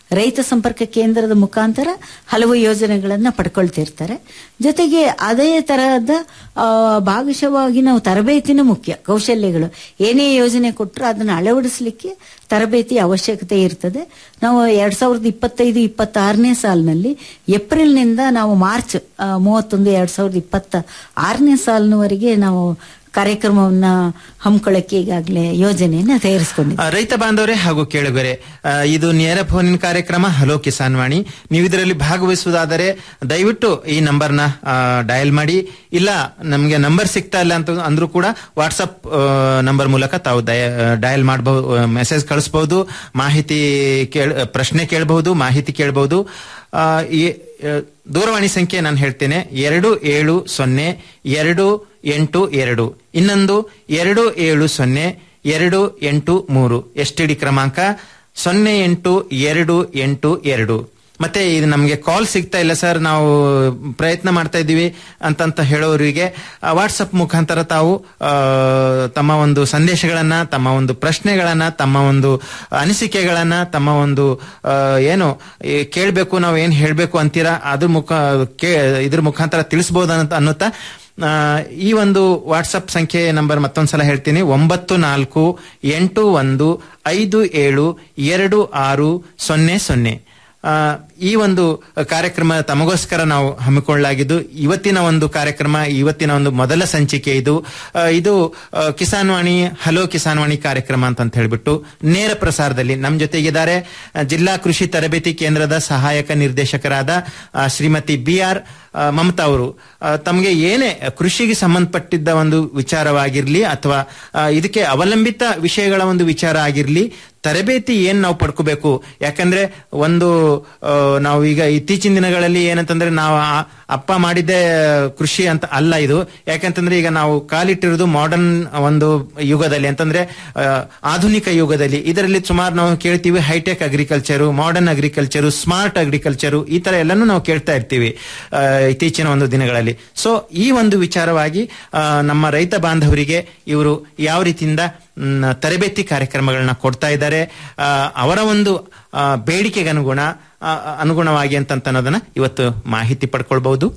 ರೈತ ಸಂಪರ್ಕ ಕೇಂದ್ರದ ಮುಖಾಂತರ ಹಲವು ಯೋಜನೆಗಳನ್ನ ಪಡ್ಕೊಳ್ತಿರ್ತಾರೆ ಜೊತೆಗೆ ಅದೇ ತರಹದ ಆ, ಭಾಗಶವಾಗಿ ನಾವು ತರಬೇತಿನೂ ಮುಖ್ಯ ಕೌಶಲ್ಯಗಳು ಏನೇ ಯೋಜನೆ ಕೊಟ್ಟರು ಅದನ್ನು ಅಳವಡಿಸಲಿಕ್ಕೆ ತರಬೇತಿ ಅವಶ್ಯಕತೆ ಇರ್ತದೆ ನಾವು ಎರಡ್ ಸಾವಿರದ ಇಪ್ಪತ್ತೈದು ಇಪ್ಪತ್ತಾರನೇ ಸಾಲಿನಲ್ಲಿ ಏಪ್ರಿಲ್ನಿಂದ ನಾವು ಮಾರ್ಚ್ ಆ, ಮೂವತ್ತೊಂದು ಎರಡ್ ಸಾವಿರದ ಇಪ್ಪತ್ತ ಆರನೇ ಸಾಲಿನವರೆಗೆ ನಾವು ಕಾರ್ಯಕ್ರಮವನ್ನ ಹಮ್ಮಿಕೊಳ್ಳಕ್ಕೆ ಈಗಾಗಲೇ ಯೋಜನೆಯನ್ನ ತಯಾರಿಸಿಕೊಂಡಿದ್ದೀವಿ ಆ, ರೈತ ಬಾಂಧವರೇ ಹಾಗೂ ಕೇಳುಗರೆ ಆ, ಇದು ನೇರ ಫೋನಿನ ಕಾರ್ಯಕ್ರಮ ಹಲೋ ಕಿಸಾನ್ ವಾಣಿ ನೀವು ಇದರಲ್ಲಿ ಭಾಗವಹಿಸುವುದಾದರೆ ದಯವಿಟ್ಟು ಈ ನಂಬರ್ನ ಡಯಲ್ ಮಾಡಿ ಇಲ್ಲ ನಮಗೆ ನಂಬರ್ ಸಿಗ್ತಾ ಇಲ್ಲ ಅಂತ ಅಂದ್ರೂ ಕೂಡ ವಾಟ್ಸಪ್ ನಂಬರ್ ಮೂಲಕ ತಾವು ಡಯಲ್ ಮಾಡಬಹುದು ಮೆಸೇಜ್ ಕಳಿಸಬಹುದು ಮಾಹಿತಿ ಕೇಳ ಪ್ರಶ್ನೆ ಕೇಳಬಹುದು ಮಾಹಿತಿ ಕೇಳಬಹುದು ಆ, ಈ ಆ, ದೂರವಾಣಿ ಸಂಖ್ಯೆ ನಾನು ಹೇಳ್ತೇನೆ ಎರಡು ಏಳು ಸೊನ್ನೆ ಎರಡು ಎಂಟು ಎರಡು ಇನ್ನೊಂದು ಎರಡು ಏಳು ಸೊನ್ನೆ ಎರಡು ಎಂಟು ಮೂರು ಎಸ್ ಟಿ ಡಿ ಕ್ರಮಾಂಕ ಸೊನ್ನೆ ಎಂಟು ಎರಡು ಎಂಟು ಎರಡು ಮತ್ತೆ ಇದು ನಮಗೆ ಕಾಲ್ ಸಿಗ್ತಾ ಇಲ್ಲ ಸರ್ ನಾವು ಪ್ರಯತ್ನ ಮಾಡ್ತಾ ಇದ್ದೀವಿ ಅಂತಂತ ಹೇಳೋರಿಗೆ ವಾಟ್ಸಪ್ ಮುಖಾಂತರ ತಾವು ಆ, ತಮ್ಮ ಒಂದು ಸಂದೇಶಗಳನ್ನ ತಮ್ಮ ಒಂದು ಪ್ರಶ್ನೆಗಳನ್ನ ತಮ್ಮ ಒಂದು ಅನಿಸಿಕೆಗಳನ್ನ ತಮ್ಮ ಒಂದು ಆ, ಏನು ಈ ಕೇಳ್ಬೇಕು ನಾವು ಏನ್ ಹೇಳ್ಬೇಕು ಅಂತೀರಾ ಅದ್ರ ಮುಖ ಕೇ ಇದ್ರ ಮುಖಾಂತರ ತಿಳಿಸಬಹುದು ಅಂತ ಅನ್ನುತ್ತಾ ಆ, ಈ ಒಂದು ವಾಟ್ಸಪ್ ಸಂಖ್ಯೆ ನಂಬರ್ ಮತ್ತೊಂದ್ಸಲ ಹೇಳ್ತೀನಿ ಒಂಬತ್ತು ನಾಲ್ಕು ಎಂಟು ಒಂದು ಐದು ಏಳು ಎರಡು ಆರು ಸೊನ್ನೆ ಸೊನ್ನೆ ಆ, ಈ ಒಂದು ಕಾರ್ಯಕ್ರಮ ತಮಗೋಸ್ಕರ ನಾವು ಹಮ್ಮಿಕೊಳ್ಳಲಾಗಿದ್ದು ಇವತ್ತಿನ ಒಂದು ಕಾರ್ಯಕ್ರಮ ಇವತ್ತಿನ ಒಂದು ಮೊದಲ ಸಂಚಿಕೆ ಇದು ಆ, ಇದು ಆ, ಕಿಸಾನ್ ವಾಣಿ ಹಲೋ ಕಿಸಾನ್ ವಾಣಿ ಕಾರ್ಯಕ್ರಮ ಅಂತ ಹೇಳ್ಬಿಟ್ಟು ನೇರ ಪ್ರಸಾರದಲ್ಲಿ ನಮ್ಮ ಜೊತೆಗಿದ್ದಾರೆ ಆ, ಜಿಲ್ಲಾ ಕೃಷಿ ತರಬೇತಿ ಕೇಂದ್ರದ ಸಹಾಯಕ ನಿರ್ದೇಶಕರಾದ ಆ, ಶ್ರೀಮತಿ ಬಿ ಆರ್ ಮಮತಾ ಅವರು ಆ, ತಮಗೆ ಏನೇ ಕೃಷಿಗೆ ಸಂಬಂಧಪಟ್ಟಿದ್ದ ಒಂದು ವಿಚಾರವಾಗಿರ್ಲಿ ಅಥವಾ ಆ, ಇದಕ್ಕೆ ಅವಲಂಬಿತ ವಿಷಯಗಳ ಒಂದು ವಿಚಾರ ಆಗಿರ್ಲಿ ತರಬೇತಿ ಏನ್ ನಾವು ಪಡ್ಕೋಬೇಕು ಯಾಕಂದ್ರೆ ಒಂದು ಆ, ನಾವು ಈಗ ಇತ್ತೀಚಿನ ದಿನಗಳಲ್ಲಿ ಏನಂತಂದ್ರೆ ನಾವು ಆ- ಅಪ್ಪ ಮಾಡಿದ್ದೇ ಕೃಷಿ ಅಂತ ಅಲ್ಲ ಇದು ಯಾಕಂತಂದ್ರೆ ಈಗ ನಾವು ಕಾಲಿಟ್ಟಿರೋದು ಮಾಡರ್ನ್ ಒಂದು ಯುಗದಲ್ಲಿ ಅಂತಂದ್ರೆ ಆ, ಆಧುನಿಕ ಯುಗದಲ್ಲಿ ಇದರಲ್ಲಿ ಸುಮಾರು ನಾವು ಕೇಳ್ತೀವಿ hi tech agriculture modern agriculture smart agriculture ಈ ತರ ಎಲ್ಲಾನು ನಾವು ಕೇಳ್ತಾ ಇರ್ತೀವಿ ಆ, ಇತ್ತೀಚಿನ ಒಂದು ದಿನಗಳಲ್ಲಿ ಸೊ ಈ ಒಂದು ವಿಚಾರವಾಗಿ ಆ, ನಮ್ಮ ರೈತ ಬಾಂಧವರಿಗೆ ಇವರು ಯಾವ ರೀತಿಯಿಂದ ಮ್, ತರಬೇತಿ ಕಾರ್ಯಕ್ರಮಗಳನ್ನ ಕೊಡ್ತಾ ಇದ್ದಾರೆ ಆ, ಅವರ ಒಂದು ಆ, ಬೇಡಿಕೆಗೆ ಅನುಗುಣ ಆ, ಅನುಗುಣವಾಗಿ ಅಂತ ಅನ್ನೋದನ್ನ ಇವತ್ತು ಮಾಹಿತಿ ಪಡ್ಕೊಳ್ಬಹುದು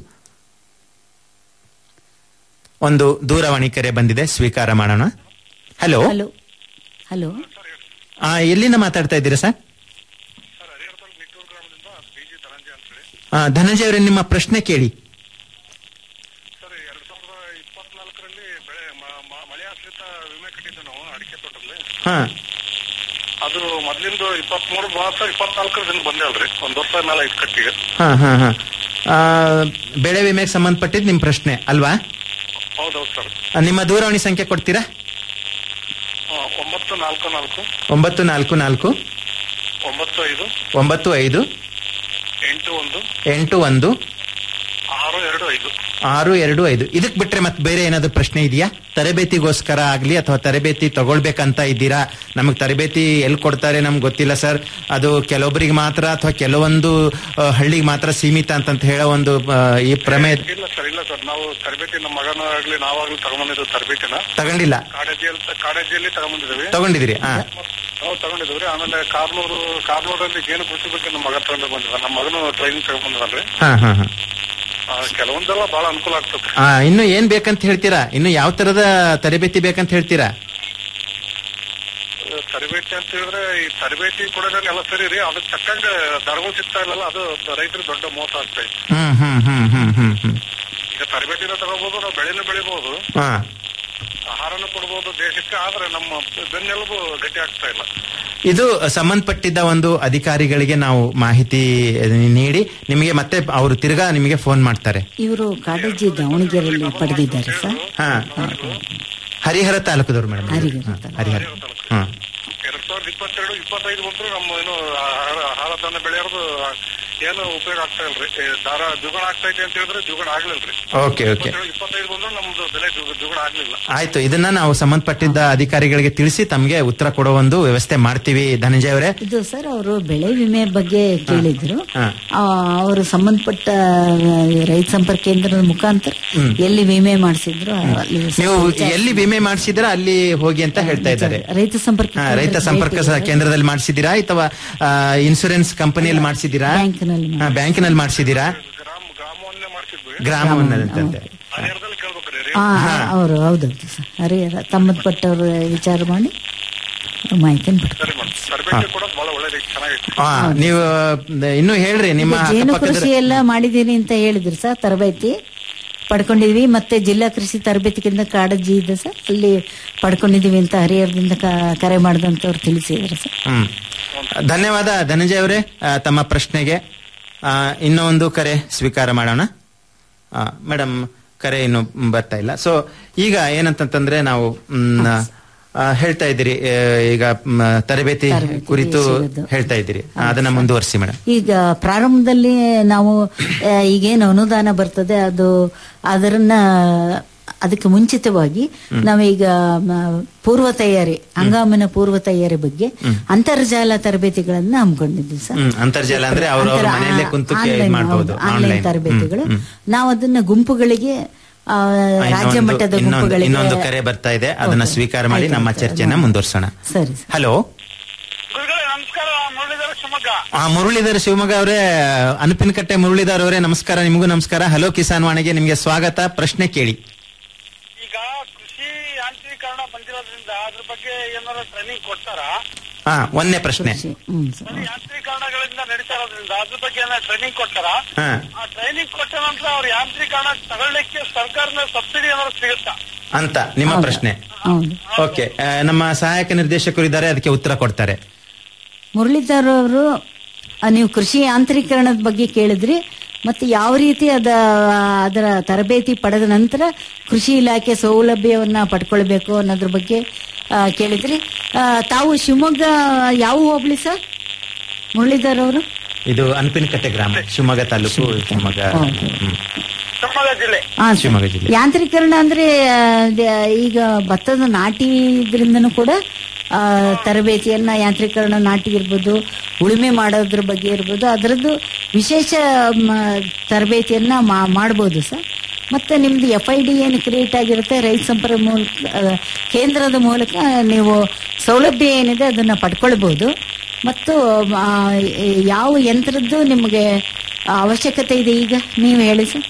ಒಂದು ದೂರವಾಣಿ ಕರೆ ಬಂದಿದೆ ಸ್ವೀಕಾರ ಮಾಡೋಣ ಹಲೋ ಹಲೋ ಹಲೋ ಆ, ಎಲ್ಲಿಂದ ಮಾತಾಡ್ತಾ ಇದ್ದೀರಾ ಸರ್ ಆ, ಧನಂಜಯ ಅವರೇ ನಿಮ್ಮ ಪ್ರಶ್ನೆ ಕೇಳಿ ಸರ್ ಎರಡ್ ಸಾವಿರದ ಇಪ್ಪತ್ನಾಲ್ಕರಲ್ಲಿ ಬೆಳೆ ಮ- ಮ- ಮಳೆ ಆಶ್ರಿತ ವಿಮೆ ಕಟ್ಟಿದ್ದು ನಾವು ಅಡಿಕೆ ತೋಟದಲ್ಲಿ ಹಾ ಅದು ಮೊದ್ಲಿಂದು ಇಪ್ಪತ್ಮೂರು ಮಾಸ ಇಪ್ಪತ್ನಾಲ್ಕರದಿಂದ ಬಂದೆ ಅಲ್ರಿ ಒಂದ್ ವರ್ಷ ಮೇಲೆ ಐದು ಕಟ್ಟಿಗೆ ಹಾ ಹಾ ಹಾ ಆ, ಬೆಳೆ ವಿಮೆಗೆ ಸಂಬಂಧಪಟ್ಟಿದ್ದು ನಿಮ್ಮ ಪ್ರಶ್ನೆ ಅಲ್ವಾ ಹೌದೌದು ಸರ್ ಆ, ನಿಮ್ಮ ದೂರವಾಣಿ ಸಂಖ್ಯೆ ಕೊಡ್ತೀರಾ ಆ, ಒಂಬತ್ತು ನಾಲ್ಕು ನಾಲ್ಕು ಒಂಬತ್ತು ನಾಲ್ಕು ನಾಲ್ಕು ಒಂಬತ್ತು ಐದು ಒಂಬತ್ತು ಐದು ಎಂಟು ಒಂದು ಎಂಟು ಒಂದು ಆರು ಎರಡು ಐದು ಆರು ಎರಡು ಐದು ಇದಕ್ ಬಿಟ್ರೆ ಮತ್ತೆ ಬೇರೆ ಏನಾದ್ರು ಪ್ರಶ್ನೆ ಇದೆಯಾ ತರಬೇತಿಗೋಸ್ಕರ ಆಗ್ಲಿ ಅಥವಾ ತರಬೇತಿ ತಗೊಳ್ಬೇಕಂತ ಇದ್ದೀರಾ ನಮಗ್ ತರಬೇತಿ ಎಲ್ಲಿ ಕೊಡ್ತಾರೆ ನಮ್ಗೆ ಗೊತ್ತಿಲ್ಲ ಸರ್ ಅದು ಕೆಲವೊಬ್ಬರಿಗೆ ಮಾತ್ರ ಅಥವಾ ಕೆಲವೊಂದು ಆ, ಹಳ್ಳಿಗೆ ಮಾತ್ರ ಸೀಮಿತ ಅಂತಂತ ಹೇಳೋ ಒಂದು ಆ, ಈ ಪ್ರಮೇಯ ಇಲ್ಲ ಸರ್ ಇಲ್ಲ ಸರ್ ನಾವು ತರಬೇತಿ ನಮ್ಮ ಮಗನ ಆಗ್ಲಿ ನಾವಾಗ್ಲಿ ತಗೊಂಬಂದಿದ್ದು ತರಬೇತಿನ ತಗೊಂಡಿಲ್ಲ ಕಾಡಜ್ಜಿಯಲ್ಲಿ ಕಾಡಜ್ಜಿಯಲ್ಲಿ ತಗೊಂಬಂದಿದ್ದೀವಿ ತಗೊಂಡಿದ್ದೀರಿ ಹಾ ನಾವು ತಗೊಂಡಿದ್ದೀವಿ ಆಮೇಲೆ ಕಾರ್ನೂರು ಕಾರ್ನೂರಲ್ಲಿ ಜೇನು ಕೃಷಿ ಬಗ್ಗೆ ನಮ್ಮ ಮಗ ತಗೊಂಡು ಬಂದಿದ್ದ ನಮ್ಮ ಮಗನು ಟ್ರೈನಿಂಗ್ ತಗೊಂಡ್ಬಂದಿದ್ದಾನ್ರಿ ಹಾ ಹಾ ಹಾ ಆ, ಕೆಲವೊಂದೆಲ್ಲ ಬಹಳ ಅನುಕೂಲ ಆಗ್ತದೆ ಆ, ಇನ್ನು ಏನ್ ಬೇಕಂತ ಹೇಳ್ತೀರಾ ಇನ್ನು ಯಾವ ತರದ ತರಬೇತಿ ಬೇಕಂತ ಹೇಳ್ತೀರಾ ತರಬೇತಿ ಅಂತ ಹೇಳಿದ್ರೆ ಈ ತರಬೇತಿ ಕೊಡೋದ್ರಲ್ಲಿ ಎಲ್ಲ ಸರಿ ರೀ ಅದಕ್ಕೆ ತಕ್ಕಂಗೆ ದರಗಳು ಸಿಗ್ತಾ ಇಲ್ಲಲ್ಲ ಅದು ರೈತರಿಗೆ ದೊಡ್ಡ ಮೋಸ ಆಗ್ತಾ ಇದೆ ಹ್ಮ್ ಹ್ಮ್ ಹ್ಮ್ ಹ್ಮ್ ಹ್ಮ್ ಹ್ಮ್ ಈಗ ತರಬೇತಿನ ತಗೋಬಹುದು ನಾವು ಬೆಳೆನೂ ಬೆಳಿಬಹುದು ಹಾ ಆಹಾರನೂ ಕೊಡಬಹುದು ದೇಶಕ್ಕೆ ಆದ್ರೆ ನಮ್ಮ ಬೆನ್ನೆಲುಬು ಗಟ್ಟಿ ಆಗ್ತಾ ಇಲ್ಲ ಇದು ಸಂಬಂಧಪಟ್ಟಿದ್ದ ಒಂದು ಅಧಿಕಾರಿಗಳಿಗೆ ನಾವು ಮಾಹಿತಿ ನೀಡಿ ನಿಮಗೆ ಮತ್ತೆ ಅವರು ತಿರ್ಗಾ ನಿಮಗೆ ಫೋನ್ ಮಾಡ್ತಾರೆ ಇವರು ಕಾಡಜ್ಜಿ ದಾವಣಗೆರೆಯಲ್ಲಿ ಪಡೆದಿದ್ದಾರೆ ಸರ್ ಹಾ ಹರಿಹರ ತಾಲೂಕದವ್ರು ಮೇಡಮ್ ಹರಿಹರ ತಾಲೂಕು. ಹರಿಹರ ಹಾ ಎರಡ್ ಸಾವಿರದ ಇಪ್ಪತ್ತೆರಡು ಇಪ್ಪತ್ತೈದು ಬಂದ್ರು ನಮ್ಮ ಏನು ಆಹಾರ ಆಹಾರ ಧಾನ್ಯ ಬೆಳೆಯೋದು ಏನು ಉಪಯೋಗ ಆಗ್ತಾ ಇಲ್ರಿ ಏ, ದರ ದ್ವಿಗುಣ ಆಗ್ತೈತೆ ಅಂತ ಹೇಳಿದ್ರೆ ದ್ವಿಗುಣ ಆಗ್ಲಿಲ್ರಿ ಓಕೆ ಓಕೆ ಇಪ್ಪತ್ತೇಳು ಇಪ್ಪತ್ತೈದು ಬಂದ್ರು ನಮ್ದು ಬೆಲೆ ದ್ವಿಗು- ದ್ವಿಗುಣ ಆಗ್ಲಿಲ್ಲ ಆಯ್ತು ಇದನ್ನ ನಾವು ಸಂಬಂಧಪಟ್ಟಿದ್ದ ಅಧಿಕಾರಿಗಳಿಗೆ ತಿಳಿಸಿ ತಮಗೆ ಉತ್ತರ ಕೊಡೋ ಒಂದು ವ್ಯವಸ್ಥೆ ಮಾಡ್ತೀವಿ ಧನಂಜಯ ಅವರೇ ಇದು ಸರ್ ಅವರು ಬೆಳೆ ವಿಮೆ ಬಗ್ಗೆ ಕೇಳಿದ್ರು ಹಾ. ಆ, ಅವರು ಸಂಬಂಧಪಟ್ಟ ಆ, ರೈತ ಸಂಪರ್ಕ ಕೇಂದ್ರದ ಮುಖಾಂತರ ಎಲ್ಲಿ ವಿಮೆ ಮಾಡಿಸಿದ್ರು ಅಲ್ಲಿ ನೀವು ಎಲ್ಲಿ ವಿಮೆ ಮಾಡಿಸಿದ್ರ ಅಲ್ಲಿ ಹೋಗಿ ಅಂತ ಹೇಳ್ತಾ ಇದ್ದಾರೆ ರೈತ ಸಂಪರ್ಕ ಹಾ, ರೈತ ಕೇಂದ್ರಕ್ಕೆ ಸಂಪರ್ಕ ಸ- ಭೇಟಿ ಕೇಂದ್ರದಲ್ಲಿ ಮಾಡಿಸಿದ್ದೀರಾ ಅಥವಾ ಇನ್ಸೂರೆನ್ಸ್ ಕಂಪನಿಯಲ್ಲಿ ಮಾಡಿಸಿದ್ದೀರಾ ಬ್ಯಾಂಕ್ನಲ್ಲಿ ಹಾ, ಬ್ಯಾಂಕಿನಲ್ಲಿ ಮಾಡಿಸಿದ್ದೀರಾ ಗ್ರಾಮ ಗ್ರಾಮವನ್ನೇ ಮಾಡ್ತಿದ್ವಿ ಗ್ರಾಮವನ್ನಂತೆ ಹರಿಹರದಲ್ಲಿ ಕೇಳ್ಬೇಕ್ರಿ ಆ, ಆ, ಅವರು ಹೌದೌದು ಸರ್ ಹರಿಹರ ಸಂಬಂಧಪಟ್ಟವರು ವಿಚಾರ ಮಾಡಿ ಮಾಹಿತಿಯನ್ನು ಪಡ್ತಾರೆ ಸರಿ ಮೇಡಮ್ ತರಬೇತಿ ಕೂಡ ಬಹಳ ಒಳ್ಳೇದೈತಿ ಚೆನ್ನಾಗೈತಿ ಹಾ ನೀವು ಆ, ಇನ್ನು ಹೇಳ್ರಿ ನಿಮ್ಮ ಈಗ ಜೇನು ಅಕ್ಕಪಕ್ಕದ ಕೃಷಿ ಎಲ್ಲ ಮಾಡಿದೀನಿ ಅಂತ ಹೇಳಿದ್ರು ಸರ್ ತರಬೇತಿ ಪಡ್ಕೊಂಡಿದ್ವಿ ಮತ್ತೆ ಜಿಲ್ಲಾ ಕೃಷಿ ತರಬೇತಿ ಕೇಂದ್ರ ಕಾಡಜ್ಜಿ ಇದೆ ಸರ್ ಅಲ್ಲಿ ಪಡ್ಕೊಂಡಿದೀವಿ ಅಂತ ಹರಿಹರದಿಂದ ಕ- ಕರೆ ಮಾಡಿದಂತವ್ರು ತಿಳಿಸಿದ್ರು ಸರ್ ಹ್ಮ್ ಧನ್ಯವಾದ ಧನಂಜಯ ಅವರೇ ಆ, ತಮ್ಮ ಪ್ರಶ್ನೆಗೆ ಆ, ಇನ್ನೂ ಒಂದು ಕರೆ ಸ್ವೀಕಾರ ಮಾಡೋಣ ಮೇಡಮ್ ಕರೆ ಇನ್ನು ಬರ್ತಾ ಇಲ್ಲ ಸೊ ಈಗ ಏನಂತಂತಂದ್ರೆ ನಾವು ಮ್, ಆ, ಹೇಳ್ತಾ ಇದ್ದೀರಿ ಆ, ಈಗ ಮ್, ತರಬೇತಿ ತರಬೇತಿ ಕುರಿತು ಸಿಗೋದು. ಹೇಳ್ತಾ ಇದ್ದೀರಿ ಅದನ್ನ ಮುಂದುವರಿಸಿ ಮೇಡಮ್ ಈಗ ಪ್ರಾರಂಭದಲ್ಲಿ ನಾವು ಆ, ಈಗೇನು ಅನುದಾನ ಬರ್ತದೆ ಅದು ಅದರನ್ನ ಅದಕ್ಕೆ ಮುಂಚಿತವಾಗಿ ನಾವೀಗ ಮ, ಪೂರ್ವ ತಯಾರಿ ಹಂಗಾಮಿನ ಪೂರ್ವ ತಯಾರಿ ಬಗ್ಗೆ ಅಂತರ್ಜಾಲ ತರಬೇತಿಗಳನ್ನ ಹಮ್ಮಿಕೊಂಡಿದ್ವಿ ಸರ್ ಹ್ಮ್, ಅಂತರ್ಜಾಲ ಅಂದ್ರೆ ಅವ್ರ ಅವ್ರ ಅಂತರ- ಮನೆಯಲ್ಲೇ ಕುಂತು ಕೆ- ಆನ್ಲೈನ್ ಇದ್ ಮಾಡ್ಬೋದು. ಹೌದು, ಆನ್ಲೈನ್ ಆನ್ಲೈನ್. ತರಬೇತಿಗಳು ಹ್ಮ್, ನಾವು ಅದನ್ನ ಗುಂಪುಗಳಿಗೆ ಆ, ರಾಜ್ಯ ಇನ್ನೊಂದು- ಮಟ್ಟದ ಇನ್ನೊಂದು ಗುಂಪುಗಳಿಗೆ ಇನ್ನೊಂದು ಕರೆ ಬರ್ತಾ ಇದೆ ಅದನ್ನ ಓಕೆ. ಸ್ವೀಕಾರ ಮಾಡಿ ಆಯ್ತು, ನಮ್ಮ ಆಯ್ತು. ಚರ್ಚೆನ ಮುಂದುವರ್ಸೋಣ ಸರಿ ಸರ್ ಹಲೋ ಗುರುಗಳೇ ನಮಸ್ಕಾರ ಮುರಳೀಧರ ಶಿವಮೊಗ್ಗ ಆ ಮುರಳೀಧರ್ ಶಿವಮೊಗ್ಗ ಅವರೇ ಅನುಪಿನಕಟ್ಟೆ ಮುರಳೀಧರ್ ಅವರೇ ನಮಸ್ಕಾರ ನಿಮಗೂ ನಮಸ್ಕಾರ ಹಲೋ ಕಿಸಾನ್ ವಾಣಿಗೆ ನಿಮಗೆ ಸ್ವಾಗತ ಪ್ರಶ್ನೆ ಕೇಳಿ ಈಗ ಕೃಷಿ ಯಾಂತ್ರೀಕರಣ ಬಂದಿರೋದ್ರಿಂದ ಅದ್ರ ಬಗ್ಗೆ ಏನಾದ್ರು ಟ್ರೈನಿಂಗ್ ಕೊಡ್ತಾರಾ ಹಾ ಒಂದನೇ ಪ್ರಶ್ನೆ ಕೃಷಿ. ಹ್ಮ್ ಸರ್ ಬರೀ ಯಾಂತ್ರೀಕರಣಗಳಿಂದ ನಡೀತಾ ಇರೋದ್ರಿಂದ ಅದ್ರ ಬಗ್ಗೆ ಏನಾದ್ರು ಟ್ರೈನಿಂಗ್ ಕೊಡ್ತಾರಾ ಹಾ ಆ ಟ್ರೈನಿಂಗ್ ಕೊಟ್ಟ ನಂತರ ಅವ್ರ ಯಾಂತ್ರೀಕರಣ ತಗೊಳ್ಳಿಕ್ಕೆ ಸರ್ಕಾರದ ಸಬ್ಸಿಡಿ ಏನಾದ್ರು ಸಿಗುತ್ತಾ ಅಂತ ನಿಮ್ಮ ಪ್ರಶ್ನೆ ಹೌದು ಓಕೆ ಆ, ನಮ್ಮ ಸಹಾಯಕ ನಿರ್ದೇಶಕರು ಇದ್ದಾರೆ ಅದಕ್ಕೆ ಉತ್ತರ ಕೊಡ್ತಾರೆ ಮುರಳೀಧರ್ ಅವರು ಆ, ನೀವು ಕೃಷಿ ಯಾಂತ್ರೀಕರಣದ ಬಗ್ಗೆ ಕೇಳಿದ್ರಿ ಮತ್ತೆ ಯಾವ ರೀತಿ ಅದ ಅದರ ತರಬೇತಿ ಪಡೆದ ನಂತರ ಕೃಷಿ ಇಲಾಖೆ ಸೌಲಭ್ಯವನ್ನ ಪಡ್ಕೊಳ್ಬೇಕು ಅನ್ನೋದ್ರ ಬಗ್ಗೆ ಆ, ಕೇಳಿದ್ರಿ ಆ, ತಾವು ಶಿವಮೊಗ್ಗ ಯಾವ ಹೋಬಳಿ ಸರ್ ಮುರಳೀಧರ್ ಅವರು ಇದು ಅನುಪಿನಕಟ್ಟೆ ಗ್ರಾಮ ಶಿವಮೊಗ್ಗ ತಾಲೂಕು ಶಿವಮೊಗ್ಗ ಹ್ಮ್. ಶಿವಮೊಗ್ಗ ಜಿಲ್ಲೆ ಹಾ, ಸರ್. ಶಿವಮೊಗ್ಗ ಜಿಲ್ಲೆ. ಯಾಂತ್ರೀಕರಣ ಅಂದ್ರೆ ಆ, ದ- ಈಗ ಭತ್ತದ ನಾಟಿ ಇದ್ರಿಂದನೂ ಕೂಡ ಆ, ತರಬೇತಿಯನ್ನ ಯಾಂತ್ರೀಕರಣ ನಾಟಿ ಇರ್ಬೋದು ಉಳುಮೆ ಮಾಡೋದ್ರ ಬಗ್ಗೆ ಇರ್ಬೋದು ಅದರದ್ದು ವಿಶೇಷ ಮ, ತರಬೇತಿಯನ್ನ ಮಾ- ಮಾಡ್ಬೋದು ಸರ್ ಮತ್ತೆ ನಿಮ್ದು ಎಫ್ ಐ ಡಿ ಏನು ಕ್ರಿಯೇಟ್ ಆಗಿರುತ್ತೆ ರೈತ ಸಂಪರ್ಕ ಮೂಲಕ ಆ, ಕೇಂದ್ರದ ಮೂಲಕ ನೀವು ಸೌಲಭ್ಯ ಏನಿದೆ ಅದನ್ನ ಪಡ್ಕೊಳ್ಬಹುದು ಮತ್ತು ಆ, ಯಾವ ಯಂತ್ರದ್ದು ನಿಮಗೆ ಅವಶ್ಯಕತೆ ಇದೆ ಈಗ ನೀವು ಹೇಳಿ ಸರ್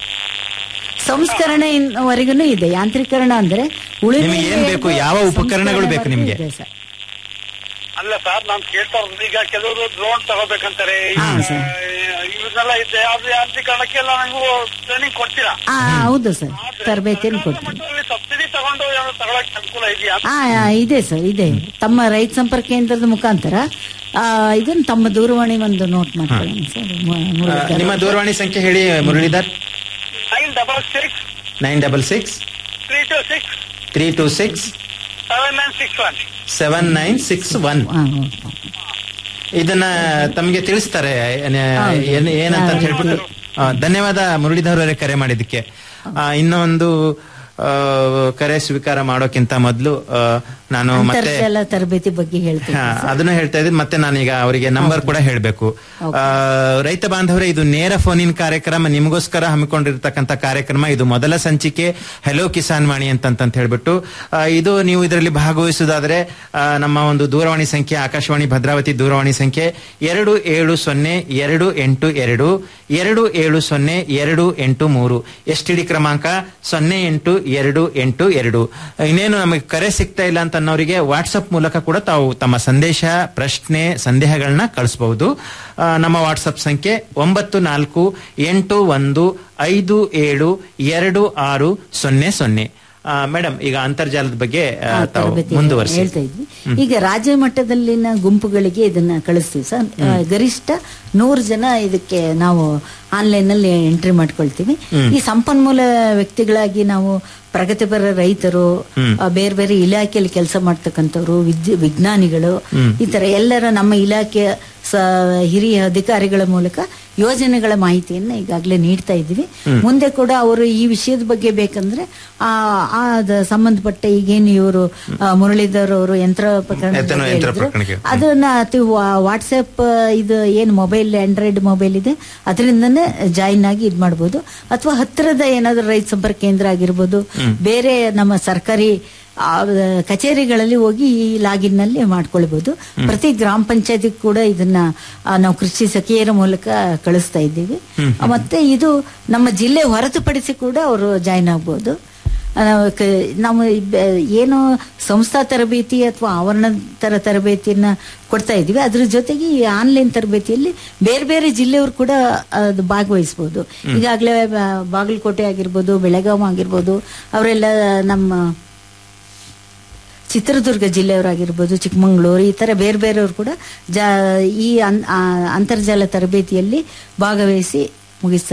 ಸಂಸ್ಕರಣೆವರೆಗೂ ಇದೆ ಯಾಂತ್ರೀಕರಣ ಅಂದ್ರೆ ಉಳುಮೆ ನಿಮಗೆ ಏನ್ ಬೇಕು? ಯಾವ ಉಪಕರಣಗಳು ಬೇಕು ನಿಮ್ಗೆ? ಇದೆ ಸರ್. ಅಲ್ಲ ಸರ್ ನಾನ್ ಕೇಳ್ತಾ ಇರೋದು ಈಗ ಕೆಲವರು ಡ್ರೋನ್ ತಗೋಬೇಕಂತಾರೆ ಹಾ, ಸರ್. ಇವನ್ನೆಲ್ಲ ಇದೆ ಅದು ಯಾಂತ್ರೀಕರಣಕ್ಕೆಲ್ಲ ನೀವು ಟ್ರೈನಿಂಗ್ ಕೊಡ್ತೀರಾ ಆ ಹೌದು ಸರ್ ತರಬೇತಿಯನ್ನು ಕೊಡ್ತೀನಿ ಸಬ್ಸಿಡಿ ತಗೊಂಡು ಏನಾದ್ರು ತಗೊಳಕ್ ಅನುಕೂಲ ಇದೆಯಾ ಆ ಆ, ಇದೆ ಸರ್ ಇದೆ ತಮ್ಮ ರೈತ ಸಂಪರ್ಕ ಕೇಂದ್ರದ ಮುಖಾಂತರ ಆ, ಇದನ್ನ ತಮ್ಮ ದೂರವಾಣಿ ಒಂದು ನೋಟ್ ಮಾಡ್ಕೊಳ್ಳೋಣ ಸರ್ ಮು- ಆ, ಮುರಳೀಧರ್. ನಿಮ್ಮ ದೂರವಾಣಿ ಸಂಖ್ಯೆ ಹೇಳಿ Muralidhar nine double six nine double six three two six three two six seven nine six one seven nine six one ಆ, ಹೌದು. ಇದನ್ನ ತಮಗೆ ತಿಳಿಸ್ತಾರೆ ಏನ್- ಏನ್- ಏನಂತ ಅಂತ ಹೇಳ್ಬಿಟ್ಟು ಆ, ಧನ್ಯವಾದ ಮುರಳೀಧರ್ ಅವರೇ ಕರೆ ಮಾಡಿದ್ದಕ್ಕೆ ಆ, ಇನ್ನೊಂದು ಆ, ಕರೆ ಸ್ವೀಕಾರ ಮಾಡೋಕ್ಕಿಂತ ಮೊದಲು ನಾನು ಮತ್ತೆ ಅಂತರ್ಜಾಲ ತರಬೇತಿ ಬಗ್ಗೆ ಹೇಳ್ತೀನಿ ಹಾ, ಅದನ್ನು ಹೇಳ್ತಾ ಇದ್ದೀನಿ ಮತ್ತೆ ನಾನೀಗ ಅವರಿಗೆ ನಂಬರ್ ಕೂಡ ಹೇಳಬೇಕು ರೈತ ಬಾಂಧವರೇ ಇದು ನೇರ ಫೋನ್ ಇನ್ ಕಾರ್ಯಕ್ರಮ ನಿಮಗೋಸ್ಕರ ಹಮ್ಮಿಕೊಂಡಿರ್ತಕ್ಕಂಥ ಕಾರ್ಯಕ್ರಮ ಇದು ಮೊದಲ ಸಂಚಿಕೆ ಹೆಲೋ ಕಿಸಾನ್ ವಾಣಿ ಅಂತಂತ ಹೇಳ್ಬಿಟ್ಟು ಆ, ಇದು ನೀವು ಇದರಲ್ಲಿ ಭಾಗವಹಿಸುವುದಾದ್ರೆ ಆ, ನಮ್ಮ ಒಂದು ದೂರವಾಣಿ ಸಂಖ್ಯೆ ಆಕಾಶವಾಣಿ ಭದ್ರಾವತಿ ದೂರವಾಣಿ ಸಂಖ್ಯೆ ಎರಡು ಏಳು ಸೊನ್ನೆ ಎರಡು ಎಂಟು ಎರಡು ಎರಡು ಏಳು ಸೊನ್ನೆ ಎರಡು ಎಂಟು ಮೂರು ಎಸ್ ಟಿ ಡಿ ಕ್ರಮಾಂಕ ಸೊನ್ನೆ ಎಂಟು ಎರಡು ಎಂಟು ಎರಡು ಇನ್ನೇನು ನಮಗೆ ಕರೆ ಸಿಗ್ತಾ ಇಲ್ಲ ಅಂತ ಅನ್ನೋರಿಗೆ ವಾಟ್ಸಪ್ ಮೂಲಕ ಕೂಡ ತಾವು ತಮ್ಮ ಸಂದೇಶ ಪ್ರಶ್ನೆ ಸಂದೇಹಗಳನ್ನ ಕಳಿಸಬಹುದು ನಮ್ಮ ವಾಟ್ಸಪ್ ಸಂಖ್ಯೆ ಒಂಬತ್ತು ನಾಲ್ಕು ಎಂಟು ಒಂದು ಐದು ಏಳು ಎರಡು ಆರು ಸೊನ್ನೆ ಸೊನ್ನೆ ಮೇಡಮ್ ಈಗ ಅಂತರ್ಜಾಲದ ಬಗ್ಗೆ ಆ, ಆ, ತಾವು ತರಬೇತಿ ಮುಂದುವರಿಸಿ ಹೇಳ್ತಾ ಇದ್ವಿ ಈಗ ರಾಜ್ಯ ಮಟ್ಟದಲ್ಲಿನ ಗುಂಪುಗಳಿಗೆ ಇದನ್ನ ಕಳಿಸ್ತೀವಿ ಸರ್ ಆ, ಗರಿಷ್ಠ ನೂರು ಜನ ಇದಕ್ಕೆ ನಾವು ಆನ್ಲೈನ್ ನಲ್ಲಿ ಎಂಟ್ರಿ ಮಾಡ್ಕೊಳ್ತೀವಿ ಈ ಸಂಪನ್ಮೂಲ ವ್ಯಕ್ತಿಗಳಾಗಿ ನಾವು ಪ್ರಗತಿಪರ ರೈತರು ಆ, ಬೇರೆ ಬೇರೆ ಇಲಾಖೆಯಲ್ಲಿ ಕೆಲಸ ಮಾಡ್ತಕ್ಕಂಥವ್ರು ವಿದ್ಯ ವಿಜ್ಞಾನಿಗಳು ಈ ತರ ಎಲ್ಲರ ನಮ್ಮ ಇಲಾಖೆಯ ಸ ಹಿರಿಯ ಅಧಿಕಾರಿಗಳ ಮೂಲಕ ಯೋಜನೆಗಳ ಮಾಹಿತಿಯನ್ನ ಈಗಾಗಲೇ ನೀಡ್ತಾ ಇದ್ದೀವಿ ಮುಂದೆ ಕೂಡ ಅವರು ಈ ವಿಷಯದ ಬಗ್ಗೆ ಬೇಕಂದ್ರೆ ಆ ಆ ಅದ ಸಂಬಂಧಪಟ್ಟ ಈಗೇನು ಇವರು ಮುರಳೀಧರ್ ಅವರು ಯಂತ್ರ ಪ್ರಕರಣ ಯಂತ್ರ- ಬಗ್ಗೆ ಯಂತ್ರ ಹೇಳಿದ್ರು, ಪ್ರಕರಣಕ್ಕೆ. ಅದನ್ನ ಅತಿ ವಾಟ್ಸ್ಆಪ್ ಇದು ಏನು ಮೊಬೈಲ್ ಆಂಡ್ರಾಯ್ಡ್ ಮೊಬೈಲ್ ಇದೆ ಅದರಿಂದನೇ ಜಾಯಿನ್ ಆಗಿ ಇದ್ ಮಾಡ್ಬೋದು ಅಥವಾ ಹತ್ತಿರದ ಏನಾದ್ರು ರೈತ ಸಂಪರ್ಕ ಕೇಂದ್ರ ಆಗಿರ್ಬೋದು ಬೇರೆ ನಮ್ಮ ಸರ್ಕಾರಿ ಆ, ಕಚೇರಿಗಳಲ್ಲಿ ಹೋಗಿ ಈ ಲಾಗಿನ್ ನಲ್ಲಿ ಮಾಡ್ಕೊಳ್ಬಹುದು ಪ್ರತಿ ಗ್ರಾಮ ಪಂಚಾಯತಿ ಕೂಡ ಇದನ್ನ ಆ, ನಾವು ಕೃಷಿ ಸಖಿಯರ ಮೂಲಕ ಕಳಿಸ್ತಾ ಇದ್ದೀವಿ ಮತ್ತೆ ಇದು ನಮ್ಮ ಜಿಲ್ಲೆ ಹೊರತುಪಡಿಸಿ ಕೂಡ ಅವರು ಜಾಯಿನ್ ಆಗ್ಬೋದು ಆ, ಕ- ನಾವು ಈ ಬೆ- ಏನು ಸಂಸ್ಥಾ ತರಬೇತಿ ಅಥವಾ ಆವರಣ ತರ ತರಬೇತಿಯನ್ನ ಕೊಡ್ತಾ ಇದೀವಿ ಅದ್ರ ಜೊತೆಗೆ ಈ ಆನ್ಲೈನ್ ತರಬೇತಿಯಲ್ಲಿ ಬೇರೆ ಬೇರೆ ಜಿಲ್ಲೆಯವರು ಕೂಡ ಅದು ಭಾಗವಹಿಸಬಹುದು ಈಗಾಗಲೇ ಬ- ಬಾಗಲಕೋಟೆ ಆಗಿರ್ಬೋದು ಬೆಳಗಾವಿ ಆಗಿರ್ಬೋದು ಅವರೆಲ್ಲ ನಮ್ಮ ಚಿತ್ರದುರ್ಗ ಜಿಲ್ಲೆಯವರಾಗಿರ್ಬೋದು ಚಿಕ್ಕಮಂಗ್ಳೂರು ಈ ತರ ಬೇರೆ ಬೇರೆಯವರು ಕೂಡ ಜಾ ಈ ಅನ್- ಆ, ಅಂತರ್ಜಾಲ ತರಬೇತಿಯಲ್ಲಿ ಭಾಗವಹಿಸಿ ಮುಗಿಸ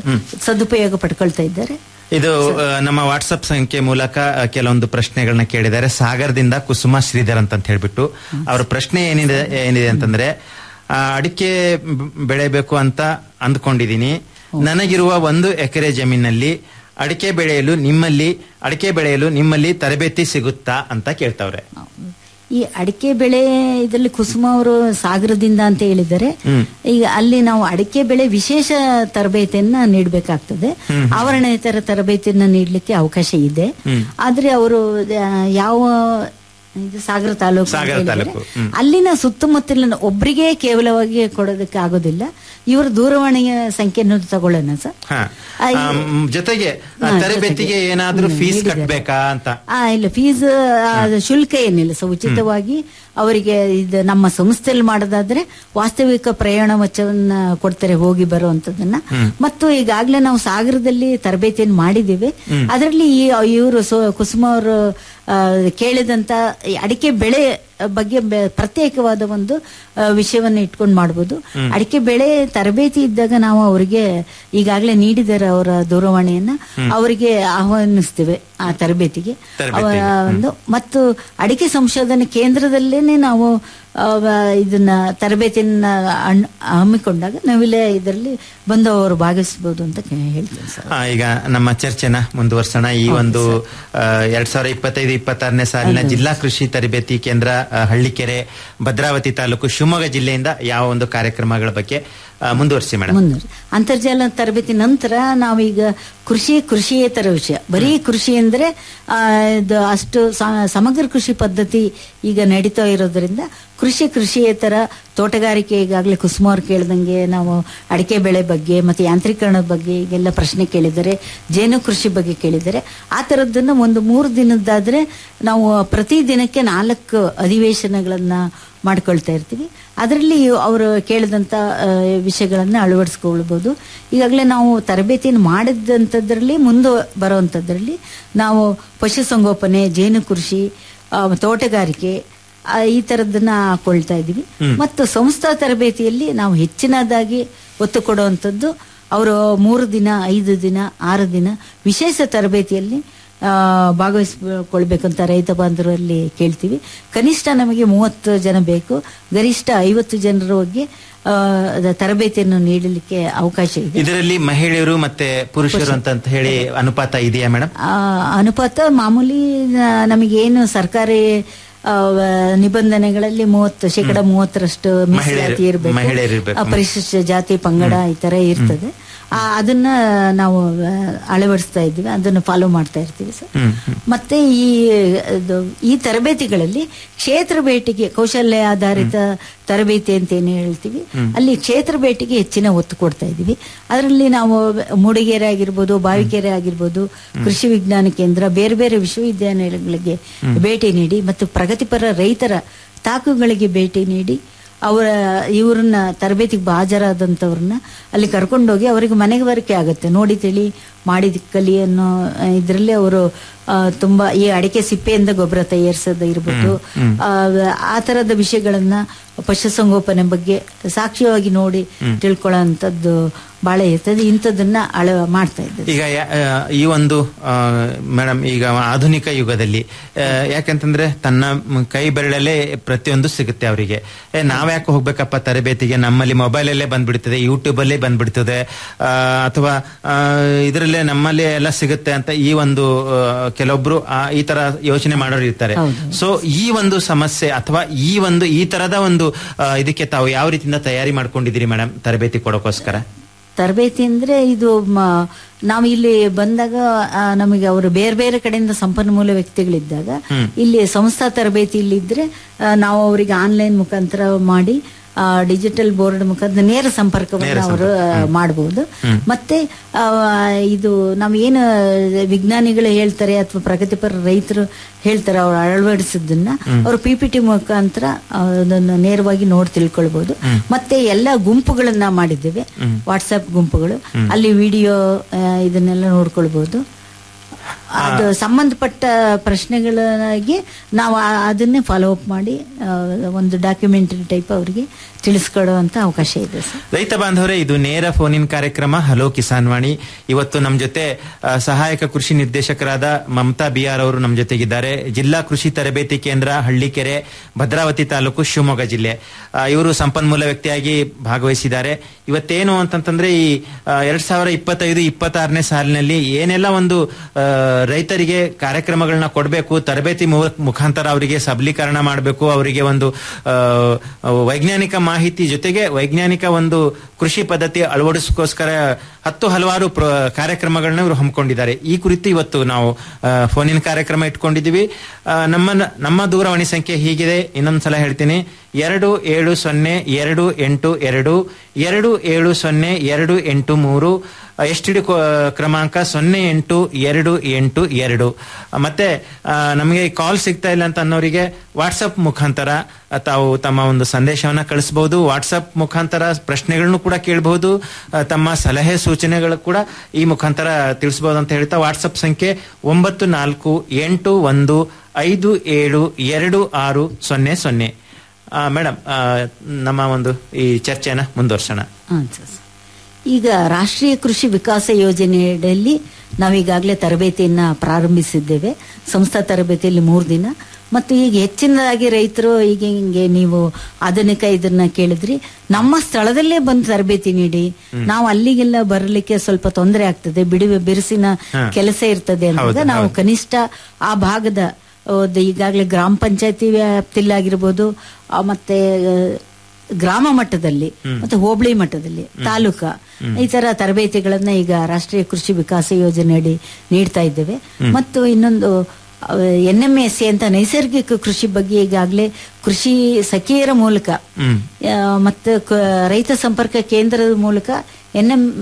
ಸದುಪಯೋಗ ಪಡ್ಕೊಳ್ತಾ ಇದ್ದಾರೆ ಇದು ಆ, ನಮ್ಮ ವಾಟ್ಸಪ್ ಸಂಖ್ಯೆ ಮೂಲಕ ಆ, ಕೆಲವೊಂದು ಪ್ರಶ್ನೆಗಳನ್ನ ಕೇಳಿದ್ದಾರೆ ಸಾಗರದಿಂದ ಕುಸುಮ ಶ್ರೀಧರ್ ಅಂತ ಹೇಳ್ಬಿಟ್ಟು ಅವ್ರ ಪ್ರಶ್ನೆ ಏನಿದೆ ಏನಿದೆ ಅಂತಂದ್ರೆ ಆ, ಅಡಿಕೆ ಬ- ಬೆಳೆಬೇಕು ಅಂತ ಅಂದ್ಕೊಂಡಿದೀನಿ ನನಗಿರುವ ಒಂದು ಎಕರೆ ಜಮೀನಲ್ಲಿ ಅಡಿಕೆ ಬೆಳೆಯಲು ನಿಮ್ಮಲ್ಲಿ ಅಡಿಕೆ ಬೆಳೆಯಲು ನಿಮ್ಮಲ್ಲಿ ತರಬೇತಿ ಸಿಗುತ್ತಾ ಅಂತ ಕೇಳ್ತಾವ್ರೆ ಈ ಅಡಿಕೆ ಬೆಳೆ ಇದರಲ್ಲಿ ಕುಸುಮ ಅವರು ಸಾಗರದಿಂದ ಅಂತ ಹೇಳಿದ್ದಾರೆ ಈಗ ಅಲ್ಲಿ ನಾವು ಅಡಿಕೆ ಬೆಳೆ ವಿಶೇಷ ತರಬೇತಿಯನ್ನ ನೀಡಬೇಕಾಗ್ತದೆ ಆವರಣೇತರ ತರಬೇತಿಯನ್ನ ನೀಡಲಿಕ್ಕೆ ಅವಕಾಶ ಇದೆ ಆದ್ರೆ ಅವರು ಆ, ಯಾವ ಇದು ಸಾಗರ ತಾಲೂಕು ಅಂತ ಸಾಗರ ಹೇಳಿದ್ದಾರೆ. ತಾಲೂಕು, ಹ್ಮ್. ಅಲ್ಲಿನ ಸುತ್ತಮುತ್ತಲಿನ ಒಬ್ಬರಿಗೆ ಕೇವಲವಾಗಿ ಕೊಡೋದಕ್ಕೆ ಆಗೋದಿಲ್ಲ ಇವರ ದೂರವಾಣಿಯ ಸಂಖ್ಯೆಯನ್ನು ತಗೊಳ್ಳೋಣ ಸರ್ ಹ. ಆ, ಈ- ಆ, ಮ್, ಜೊತೆಗೆ ಆ, ಹಾ, ತರಬೇತಿಗೆ ಜೊತೆಗೆ. ಏನಾದ್ರೂ ಹ್ಮ್, ಫೀಸ್ ನೀಡಿದ್ದಾರೆ. ಕಟ್ಬೇಕಾ ಅಂತ ಆ ಇಲ್ಲ ಫೀಸ್ ಶುಲ್ಕ ಏನಿಲ್ಲ ಸೊ ಉಚಿತವಾಗಿ ಅವರಿಗೆ ಇದು ನಮ್ಮ ಸಂಸ್ಥೆಯಲ್ಲಿ ಮಾಡೋದಾದ್ರೆ ವಾಸ್ತವಿಕ ಪ್ರಯಾಣ ವೆಚ್ಚವನ್ನ ಕೊಡ್ತಾರೆ ಹೋಗಿ ಬರುವಂತದನ್ನ ಮತ್ತು ಈಗಾಗಲೇ ನಾವು ಸಾಗರದಲ್ಲಿ ತರಬೇತಿಯನ್ನು ಮಾಡಿದ್ದೀವಿ ಅದರಲ್ಲಿ ಈ ಇವರು ಕುಸುಮ ಅವರು ಆ, ಕೇಳಿದಂತ ಈ ಅಡಿಕೆ ಬೆಳೆ ಬಗ್ಗೆ ಬೆ- ಪ್ರತ್ಯೇಕವಾದ ಒಂದು ಆ, ವಿಷಯವನ್ನ ಇಟ್ಕೊಂಡು ಮಾಡ್ಬೋದು ಅಡಿಕೆ ಬೆಳೆ ತರಬೇತಿ ಇದ್ದಾಗ ನಾವು ಅವರಿಗೆ ಈಗಾಗಲೇ ನೀಡಿದ್ದಾರೆ ಅವರ ದೂರವಾಣಿಯನ್ನ ಅವರಿಗೆ ಆಹ್ವಾನಿಸ್ತೇವೆ ಆ ತರಬೇತಿಗೆ ತರಬೇತಿಗೆ, ಅವರ ಒಂದು ಮತ್ತು ಅಡಿಕೆ ಸಂಶೋಧನೆ ಕೇಂದ್ರದಲ್ಲೇನೆ ನಾವು ಆ, ವ- ಇದನ್ನ ತರಬೇತಿಯನ್ನ ಅಣ್- ಹಮ್ಮಿಕೊಂಡಾಗ ನಾವಿಲ್ಲೇ ಇದರಲ್ಲಿ ಬಂದು ಅವರು ಭಾಗವಹಿಸಬಹುದು ಅಂತ ಕೇ- ಹೇಳ್ತೀನಿ ಸರ್ ಆ, ಈಗ ನಮ್ಮ ಚರ್ಚೆನ ಮುಂದುವರ್ಸೋಣ ಈ ಒಂದು ಆ, ಎರಡ್ ಸಾವಿರದ ಇಪ್ಪತ್ತೈದು ಇಪ್ಪತ್ತಾರನೇ ಸಾಲಿನ ಜಿಲ್ಲಾ ಕೃಷಿ ತರಬೇತಿ ಕೇಂದ್ರ ಆ, ಹಳ್ಳಿಕೆರೆ ಭದ್ರಾವತಿ ತಾಲೂಕು ಶಿವಮೊಗ್ಗ ಜಿಲ್ಲೆಯಿಂದ ಯಾವ ಒಂದು ಕಾರ್ಯಕ್ರಮಗಳ ಬಗ್ಗೆ ಆ, ಮುಂದುವರಿಸಿ ಮೇಡಮ್ ಮುಂದುವರಿ ಅಂತರ್ಜಾಲ ತರಬೇತಿ ನಂತರ ನಾವೀಗ ಕೃಷಿ ಕೃಷಿಯೇತರ ವಿಷಯ ಬರೀ ಕೃಷಿ ಅಂದ್ರೆ ಆ, ಇದು ಅಷ್ಟು ಸ- ಸಮಗ್ರ ಕೃಷಿ ಪದ್ಧತಿ ಈಗ ನಡೀತಾ ಇರೋದ್ರಿಂದ ಕೃಷಿ ಕೃಷಿಯೇತರ ತೋಟಗಾರಿಕೆ ಈಗಾಗಲೇ ಕುಸುಮಾರ್ ಕೇಳ್ದಂಗೆ ನಾವು ಅಡಿಕೆ ಬೆಳೆ ಬಗ್ಗೆ ಮತ್ತೆ ಯಾಂತ್ರೀಕರಣದ ಬಗ್ಗೆ ಈಗೆಲ್ಲ ಪ್ರಶ್ನೆ ಕೇಳಿದ್ದಾರೆ ಜೇನು ಕೃಷಿ ಬಗ್ಗೆ ಕೇಳಿದ್ದಾರೆ ಆ ಥರದ್ದನ್ನ ಒಂದು ಮೂರು ದಿನದ್ದಾದ್ರೆ ನಾವು ಪ್ರತಿ ದಿನಕ್ಕೆ ನಾಲ್ಕು ಅಧಿವೇಶನಗಳನ್ನ ಮಾಡ್ಕೊಳ್ತಾ ಇರ್ತೀವಿ ಅದರಲ್ಲಿ ಅವರು ಕೇಳಿದಂತ ಆ, ವಿಷಯಗಳನ್ನ ಅಳವಡಿಸ್ಕೊಳ್ಬಹುದು ಈಗಾಗಲೇ ನಾವು ತರಬೇತಿಯನ್ನು ಮಾಡಿದಂಥದ್ರಲ್ಲಿ ಮುಂದೆ ಬರುವಂಥದ್ರಲ್ಲಿ ನಾವು ಪಶುಸಂಗೋಪನೆ ಜೇನು ಕೃಷಿ ಆ, ತೋಟಗಾರಿಕೆ ಆ, ಈ ತರದನ್ನ ಹಾಕೊಳ್ತಾ ಇದೀವಿ ಮತ್ತು ಸಂಸ್ಥಾ ತರಬೇತಿಯಲ್ಲಿ ನಾವು ಹೆಚ್ಚಿನದಾಗಿ ಒತ್ತು ಕೊಡುವಂಥದ್ದು ಅವರು ಮೂರು ದಿನ ಐದು ದಿನ ಆರು ದಿನ ವಿಶೇಷ ತರಬೇತಿಯಲ್ಲಿ ಆ, ಭಾಗವಹಿಸ್ಕೊಳ್ಬೇಕಂತ ರೈತ ಬಾಂಧವರಲ್ಲಿ ಕೇಳ್ತೀವಿ ಕನಿಷ್ಠ ನಮಗೆ ಮೂವತ್ತು ಜನ ಬೇಕು ಗರಿಷ್ಠ ಐವತ್ತು ಜನರ ಬಗ್ಗೆ ಆ, ಅದ ತರಬೇತಿಯನ್ನು ನೀಡಲಿಕ್ಕೆ ಅವಕಾಶ ಇದೆ ಇದರಲ್ಲಿ ಮಹಿಳೆಯರು ಮತ್ತೆ ಪುರುಷರು ಅಂತ ಅಂತ ಹೇಳಿ ಅನುಪಾತ ಇದೆಯಾ ಮೇಡಮ್ ಆ, ಅನುಪಾತ ಮಾಮೂಲಿ ಆ, ನಮಗೇನು ಸರ್ಕಾರಿ ಆ, ವ- ನಿಬಂಧನೆಗಳಲ್ಲಿ ಮೂವತ್ತು ಶೇಕಡ ಮೂವತ್ತರಷ್ಟು ಮೀಸಲಾತಿ ಮಹಿಳೆಯರು- ಮಹಿಳೆಯರು ಇರಬೇಕು ಇರ್ಬೇಕು. ಪರಿಶಿಷ್ಟ ಜಾತಿ ಪಂಗಡ ಈ ತರ ಇರ್ತದೆ ಆ, ಅದನ್ನ ನಾವು ಆ, ಅಳವಡಿಸ್ತಾ ಇದ್ದೀವಿ ಅದನ್ನು ಫಾಲೋ ಮಾಡ್ತಾ ಇರ್ತೀವಿ ಸರ್ ಮತ್ತೆ ಈ ಇದು ಈ ತರಬೇತಿಗಳಲ್ಲಿ ಕ್ಷೇತ್ರ ಭೇಟಿಗೆ ಕೌಶಲ್ಯ ಆಧಾರಿತ ತರಬೇತಿ ಅಂತ ಏನು ಹೇಳ್ತೀವಿ ಅಲ್ಲಿ ಕ್ಷೇತ್ರ ಭೇಟಿಗೆ ಹೆಚ್ಚಿನ ಒತ್ತು ಕೊಡ್ತಾ ಇದ್ದೀವಿ ಅದರಲ್ಲಿ ನಾವು ಮೂಡಿಗೆರೆ ಆಗಿರ್ಬೋದು ಬಾವಿಕೆರೆ ಆಗಿರ್ಬೋದು ಕೃಷಿ ವಿಜ್ಞಾನ ಕೇಂದ್ರ ಬೇರೆ ಬೇರೆ ವಿಶ್ವವಿದ್ಯಾನಿಲಯಗಳಿಗೆ ಭೇಟಿ ನೀಡಿ ಮತ್ತು ಪ್ರಗತಿಪರ ರೈತರ ತಾಕುಗಳಿಗೆ ಭೇಟಿ ನೀಡಿ ಅವರ ಇವ್ರನ್ನ ತರಬೇತಿಗೆ ಹಾಜರಾದಂಥವ್ರನ್ನ ಅಲ್ಲಿ ಕರ್ಕೊಂಡೋಗಿ ಅವರಿಗೆ ಮನೆಗೆ ಬರಕೆ ಆಗುತ್ತೆ ನೋಡಿ ತಿಳಿ ಮಾಡಿ ಕಲಿ ಅನ್ನೋ ಇದರಲ್ಲಿ ಅವರು ಆ, ತುಂಬಾ ಈ ಅಡಿಕೆ ಸಿಪ್ಪೆಯಿಂದ ಗೊಬ್ಬರ ತಯಾರಿಸೋದು ಇರ್ಬೋದು ಆ, ಆ ತರದ ವಿಷಯಗಳನ್ನ ಪಶುಸಂಗೋಪನೆ ಬಗ್ಗೆ ಸಾಕ್ಷ್ಯವಾಗಿ ನೋಡಿ ತಿಳ್ಕೊಳ್ಳೋಂಥದ್ದು ಬಹಳ ಇರ್ತದೆ ಇಂಥದನ್ನ ಅಳ ಮಾಡ್ತಾ ಇದ್ದಾರೆ ಈಗ ಯಾ- ಆ, ಈ ಒಂದು ಮೇಡಮ್ ಈಗ ಆಧುನಿಕ ಯುಗದಲ್ಲಿ ಆ, ಯಾಕಂತಂದ್ರೆ ತನ್ನ ಮ್- ಕೈ ಬೆರಳಲ್ಲೇ ಪ್ರತಿಯೊಂದು ಸಿಗುತ್ತೆ ಅವರಿಗೆ ನಾವ್ಯಾಕೆ ಹೋಗ್ಬೇಕಪ್ಪ ತರಬೇತಿಗೆ ನಮ್ಮಲ್ಲಿ ಮೊಬೈಲ್ ಅಲ್ಲೇ ಬಂದ್ಬಿಡ್ತದೆ ಯೂಟ್ಯೂಬ್ ಅಲ್ಲೇ ಬಂದ್ಬಿಡ್ತದೆ ಆ, ಅಥವಾ ಇದರಲ್ಲೇ ನಮ್ಮಲ್ಲಿ ಎಲ್ಲ ಸಿಗುತ್ತೆ ಅಂತ ಈ ಒಂದು ಆ, ಕೆಲವೊಬ್ರು ಆ, ಈ ತರ ಯೋಚನೆ ಮಾಡೋರು ಇರ್ತಾರೆ ಸೊ ಈ ಒಂದು ಸಮಸ್ಯೆ ಅಥವಾ ಈ ಒಂದು ಈ ತರದ ಒಂದು ಆ, ಇದಕ್ಕೆ ತಾವು ಯಾವ ರೀತಿಯಿಂದ ತಯಾರಿ ಮಾಡ್ಕೊಂಡಿದ್ದೀರಿ ಮೇಡಮ್ ತರಬೇತಿ ಕೊಡೋಕೋಸ್ಕರ ತರಬೇತಿ ಅಂದ್ರೆ ಇದು ಮ- ನಾವು ಇಲ್ಲಿ ಬಂದಾಗ ಆ, ನಮಗೆ ಅವರು ಬೇರೆ ಬೇರೆ ಕಡೆಯಿಂದ ಸಂಪನ್ಮೂಲ ವ್ಯಕ್ತಿಗಳಿದ್ದಾಗ ಇಲ್ಲಿ ಸಂಸ್ಥಾ ತರಬೇತಿ ಇಲ್ಲಿದ್ರೆ ಆ, ನಾವು ಅವರಿಗೆ ಆನ್ಲೈನ್ ಮುಖಾಂತರ ಮಾಡಿ ಡಿಜಿಟಲ್ ಬೋರ್ಡ್ ಮುಖಾಂತರ ನೇರ ಸಂಪರ್ಕವನ್ನು ಅವರು ಮಾಡಬಹುದು ಮತ್ತೆ ಆ, ಇದು ನಾವು ಏನು ವಿಜ್ಞಾನಿಗಳು ಹೇಳ್ತಾರೆ ಅಥವಾ ಪ್ರಗತಿಪರ ರೈತರು ಹೇಳ್ತಾರೆ ಅವ್ರು ಅಳವಡಿಸಿದ್ದನ್ನ ಅವರು ಪಿ ಪಿ ಟಿ ಮುಖಾಂತರ ಆ, ಅದನ್ನು ನೇರವಾಗಿ ನೋಡಿ ತಿಳ್ಕೊಳ್ಬಹುದು ಮತ್ತೆ ಎಲ್ಲ ಗುಂಪುಗಳನ್ನ ಮಾಡಿದ್ದೇವೆ ವಾಟ್ಸ್ಆಪ್ ಗುಂಪುಗಳು ಅಲ್ಲಿ ವಿಡಿಯೋ ಇದನ್ನೆಲ್ಲ ನೋಡ್ಕೊಳ್ಬಹುದು ಅದು ಸಂಬಂಧಪಟ್ಟ ಪ್ರಶ್ನೆಗಳಿಗೆ ನಾವು ಆ- ಅದನ್ನೇ ಫಾಲೋ ಅಪ್ ಮಾಡಿ ಆ, ಒಂದು ಡಾಕ್ಯುಮೆಂಟರಿ ಟೈಪ್ ಅವರಿಗೆ ತಿಳಿಸ್ಕೊಡುವಂತ ಅವಕಾಶ ಇದೆ ಸರ್ ರೈತ ಬಾಂಧವರೇ ಇದು ನೇರ ಫೋನ್ ಇನ್ ಕಾರ್ಯಕ್ರಮ ಹಲೋ ಕಿಸಾನ್ ವಾಣಿ ಇವತ್ತು ನಮ್ಮ ಜೊತೆ ಆ, ಸಹಾಯಕ ಕೃಷಿ ನಿರ್ದೇಶಕರಾದ ಮಮತಾ ಬಿಆರ್ ಅವರು ನಮ್ಮ ಜೊತೆಗಿದ್ದಾರೆ ಜಿಲ್ಲಾ ಕೃಷಿ ತರಬೇತಿ ಕೇಂದ್ರ ಹಳ್ಳಿಕೆರೆ ಭದ್ರಾವತಿ ತಾಲೂಕು ಶಿವಮೊಗ್ಗ ಜಿಲ್ಲೆ ಆ, ಇವರು ಸಂಪನ್ಮೂಲ ವ್ಯಕ್ತಿಯಾಗಿ ಭಾಗವಹಿಸಿದ್ದಾರೆ ಇವತ್ತೇನು ಅಂತಂತಂದ್ರೆ ಈ ಆ, ಎರಡ್ ಸಾವಿರ ಇಪ್ಪತ್ತೈದು ಇಪ್ಪತ್ತಾರನೇ ಸಾಲಿನಲ್ಲಿ ಏನೆಲ್ಲ ಒಂದು ಆ, ರೈತರಿಗೆ ಕಾರ್ಯಕ್ರಮಗಳನ್ನ ಕೊಡಬೇಕು ತರಬೇತಿ ಮು- ಮುಖಾಂತರ ಅವರಿಗೆ ಸಬಲೀಕರಣ ಮಾಡಬೇಕು ಅವರಿಗೆ ಒಂದು ಆ, ವೈಜ್ಞಾನಿಕ ಮಾಹಿತಿ ಜೊತೆಗೆ ವೈಜ್ಞಾನಿಕ ಒಂದು ಕೃಷಿ ಪದ್ಧತಿ ಅಳವಡಿಸೋಸ್ಕರ ಹತ್ತು ಹಲವಾರು ಪ್ರ- ಕಾರ್ಯಕ್ರಮಗಳನ್ನ ಇವರು ಹಮ್ಮಿಕೊಂಡಿದ್ದಾರೆ ಈ ಕುರಿತು ಇವತ್ತು ನಾವು ಫೋನಿನ ಕಾರ್ಯಕ್ರಮ ಇಟ್ಕೊಂಡಿದ್ದೀವಿ ಆ, ನಮ್ಮ ನಮ್ಮ ದೂರವಾಣಿ ಸಂಖ್ಯೆ ಹೀಗಿದೆ ಇನ್ನೊಂದ್ಸಲ ಹೇಳ್ತೀನಿ ಎರಡು ಏಳು ಸೊನ್ನೆ ಎರಡು ಎಂಟು ಎರಡು ಎರಡು ಏಳು ಸೊನ್ನೆ ಎರಡು ಎಂಟು ಮೂರು ಎಸ್ ಟಿ ಡಿ ಕ್ರಮಾಂಕ ಸೊನ್ನೆ ಎಂಟು ಎರಡು ಎಂಟು ಎರಡು ಆ, ಮತ್ತೆ ಆ, ನಮಗೆ ಕಾಲ್ ಸಿಗ್ತಾ ಇಲ್ಲ ಅಂತ ಅನ್ನೋರಿಗೆ ವಾಟ್ಸಪ್ ಮುಖಾಂತರ ಆ, ತಾವು ತಮ್ಮ ಒಂದು ಸಂದೇಶವನ್ನ ಕಳಿಸಬಹುದು ವಾಟ್ಸಪ್ ಮುಖಾಂತರ ಪ್ರಶ್ನೆಗಳನ್ನು ಕೂಡ ಕೇಳಬಹುದು ಆ, ತಮ್ಮ ಸಲಹೆ ಸೂಚನೆಗಳು ಕೂಡ ಈ ಮುಖಾಂತರ ತಿಳಿಸಬಹುದು ಅಂತ ಹೇಳ್ತಾ ವಾಟ್ಸಪ್ ಸಂಖ್ಯೆ ಒಂಬತ್ತು ನಾಲ್ಕು ಎಂಟು ಒಂದು ಐದು ಏಳು ಎರಡು ಆರು ಸೊನ್ನೆ ಸೊನ್ನೆ ಮೇಡಮ್ ನಮ್ಮ ಒಂದು ಈ ಚರ್ಚೆನ ಮುಂದುವರ್ಸೋಣ ಹಾಂ ಸರ್ ಈಗ ರಾಷ್ಟ್ರೀಯ ಕೃಷಿ ವಿಕಾಸ ಯೋಜನೆಯಡಿಯಲ್ಲಿ ನಾವೀಗಾಗಲೇ ತರಬೇತಿಯನ್ನ ಪ್ರಾರಂಭಿಸಿದ್ದೇವೆ ಸಂಸ್ಥಾ ತರಬೇತಿಯಲ್ಲಿ ಮೂರು ದಿನ ಮತ್ತು ಈಗ ಹೆಚ್ಚಿನದಾಗಿ ರೈತರು ಈಗ ಹಿಂಗೆ ನೀವು ಆಧುನಿಕ ಇದನ್ನ ಕೇಳಿದ್ರಿ ನಮ್ಮ ಸ್ಥಳದಲ್ಲೇ ಬಂದು ತರಬೇತಿ ನೀಡಿ ನಾವು ಅಲ್ಲಿಗೆಲ್ಲ ಬರಲಿಕ್ಕೆ ಸ್ವಲ್ಪ ತೊಂದರೆ ಆಗ್ತದೆ ಬಿಡಿ ಬಿರುಸಿನ ಕೆಲಸ ಇರ್ತದೆ ಅಂದಾಗ ನಾವು ಕನಿಷ್ಠ ಆ ಭಾಗದ ಒಂದು ಈಗಾಗಲೇ ಗ್ರಾಮ ಪಂಚಾಯತಿ ವ್ಯಾಪ್ತಿಲಾಗಿರ್ಬೋದು ಆ, ಮತ್ತೆ ಆ, ಗ್ರಾಮ ಮಟ್ಟದಲ್ಲಿ ಮತ್ತೆ ಹೋಬಳಿ ಮಟ್ಟದಲ್ಲಿ ತಾಲೂಕ ಈ ತರ ತರಬೇತಿಗಳನ್ನ ಈಗ ರಾಷ್ಟ್ರೀಯ ಕೃಷಿ ವಿಕಾಸ ಯೋಜನೆಯಡಿ ನೀಡ್ತಾ ಇದ್ದೇವೆ ಮತ್ತು ಇನ್ನೊಂದು ಎನ್ ಎಂ ಎಸ್ ಸಿ ಅಂತ ನೈಸರ್ಗಿಕ ಕೃಷಿ ಬಗ್ಗೆ ಈಗಾಗಲೇ ಕೃಷಿ ಸಖಿಯರ ಮೂಲಕ ಆ, ಮತ್ತು ಕ- ರೈತ ಸಂಪರ್ಕ ಕೇಂದ್ರದ ಮೂಲಕ ಎನ್ ಎಂ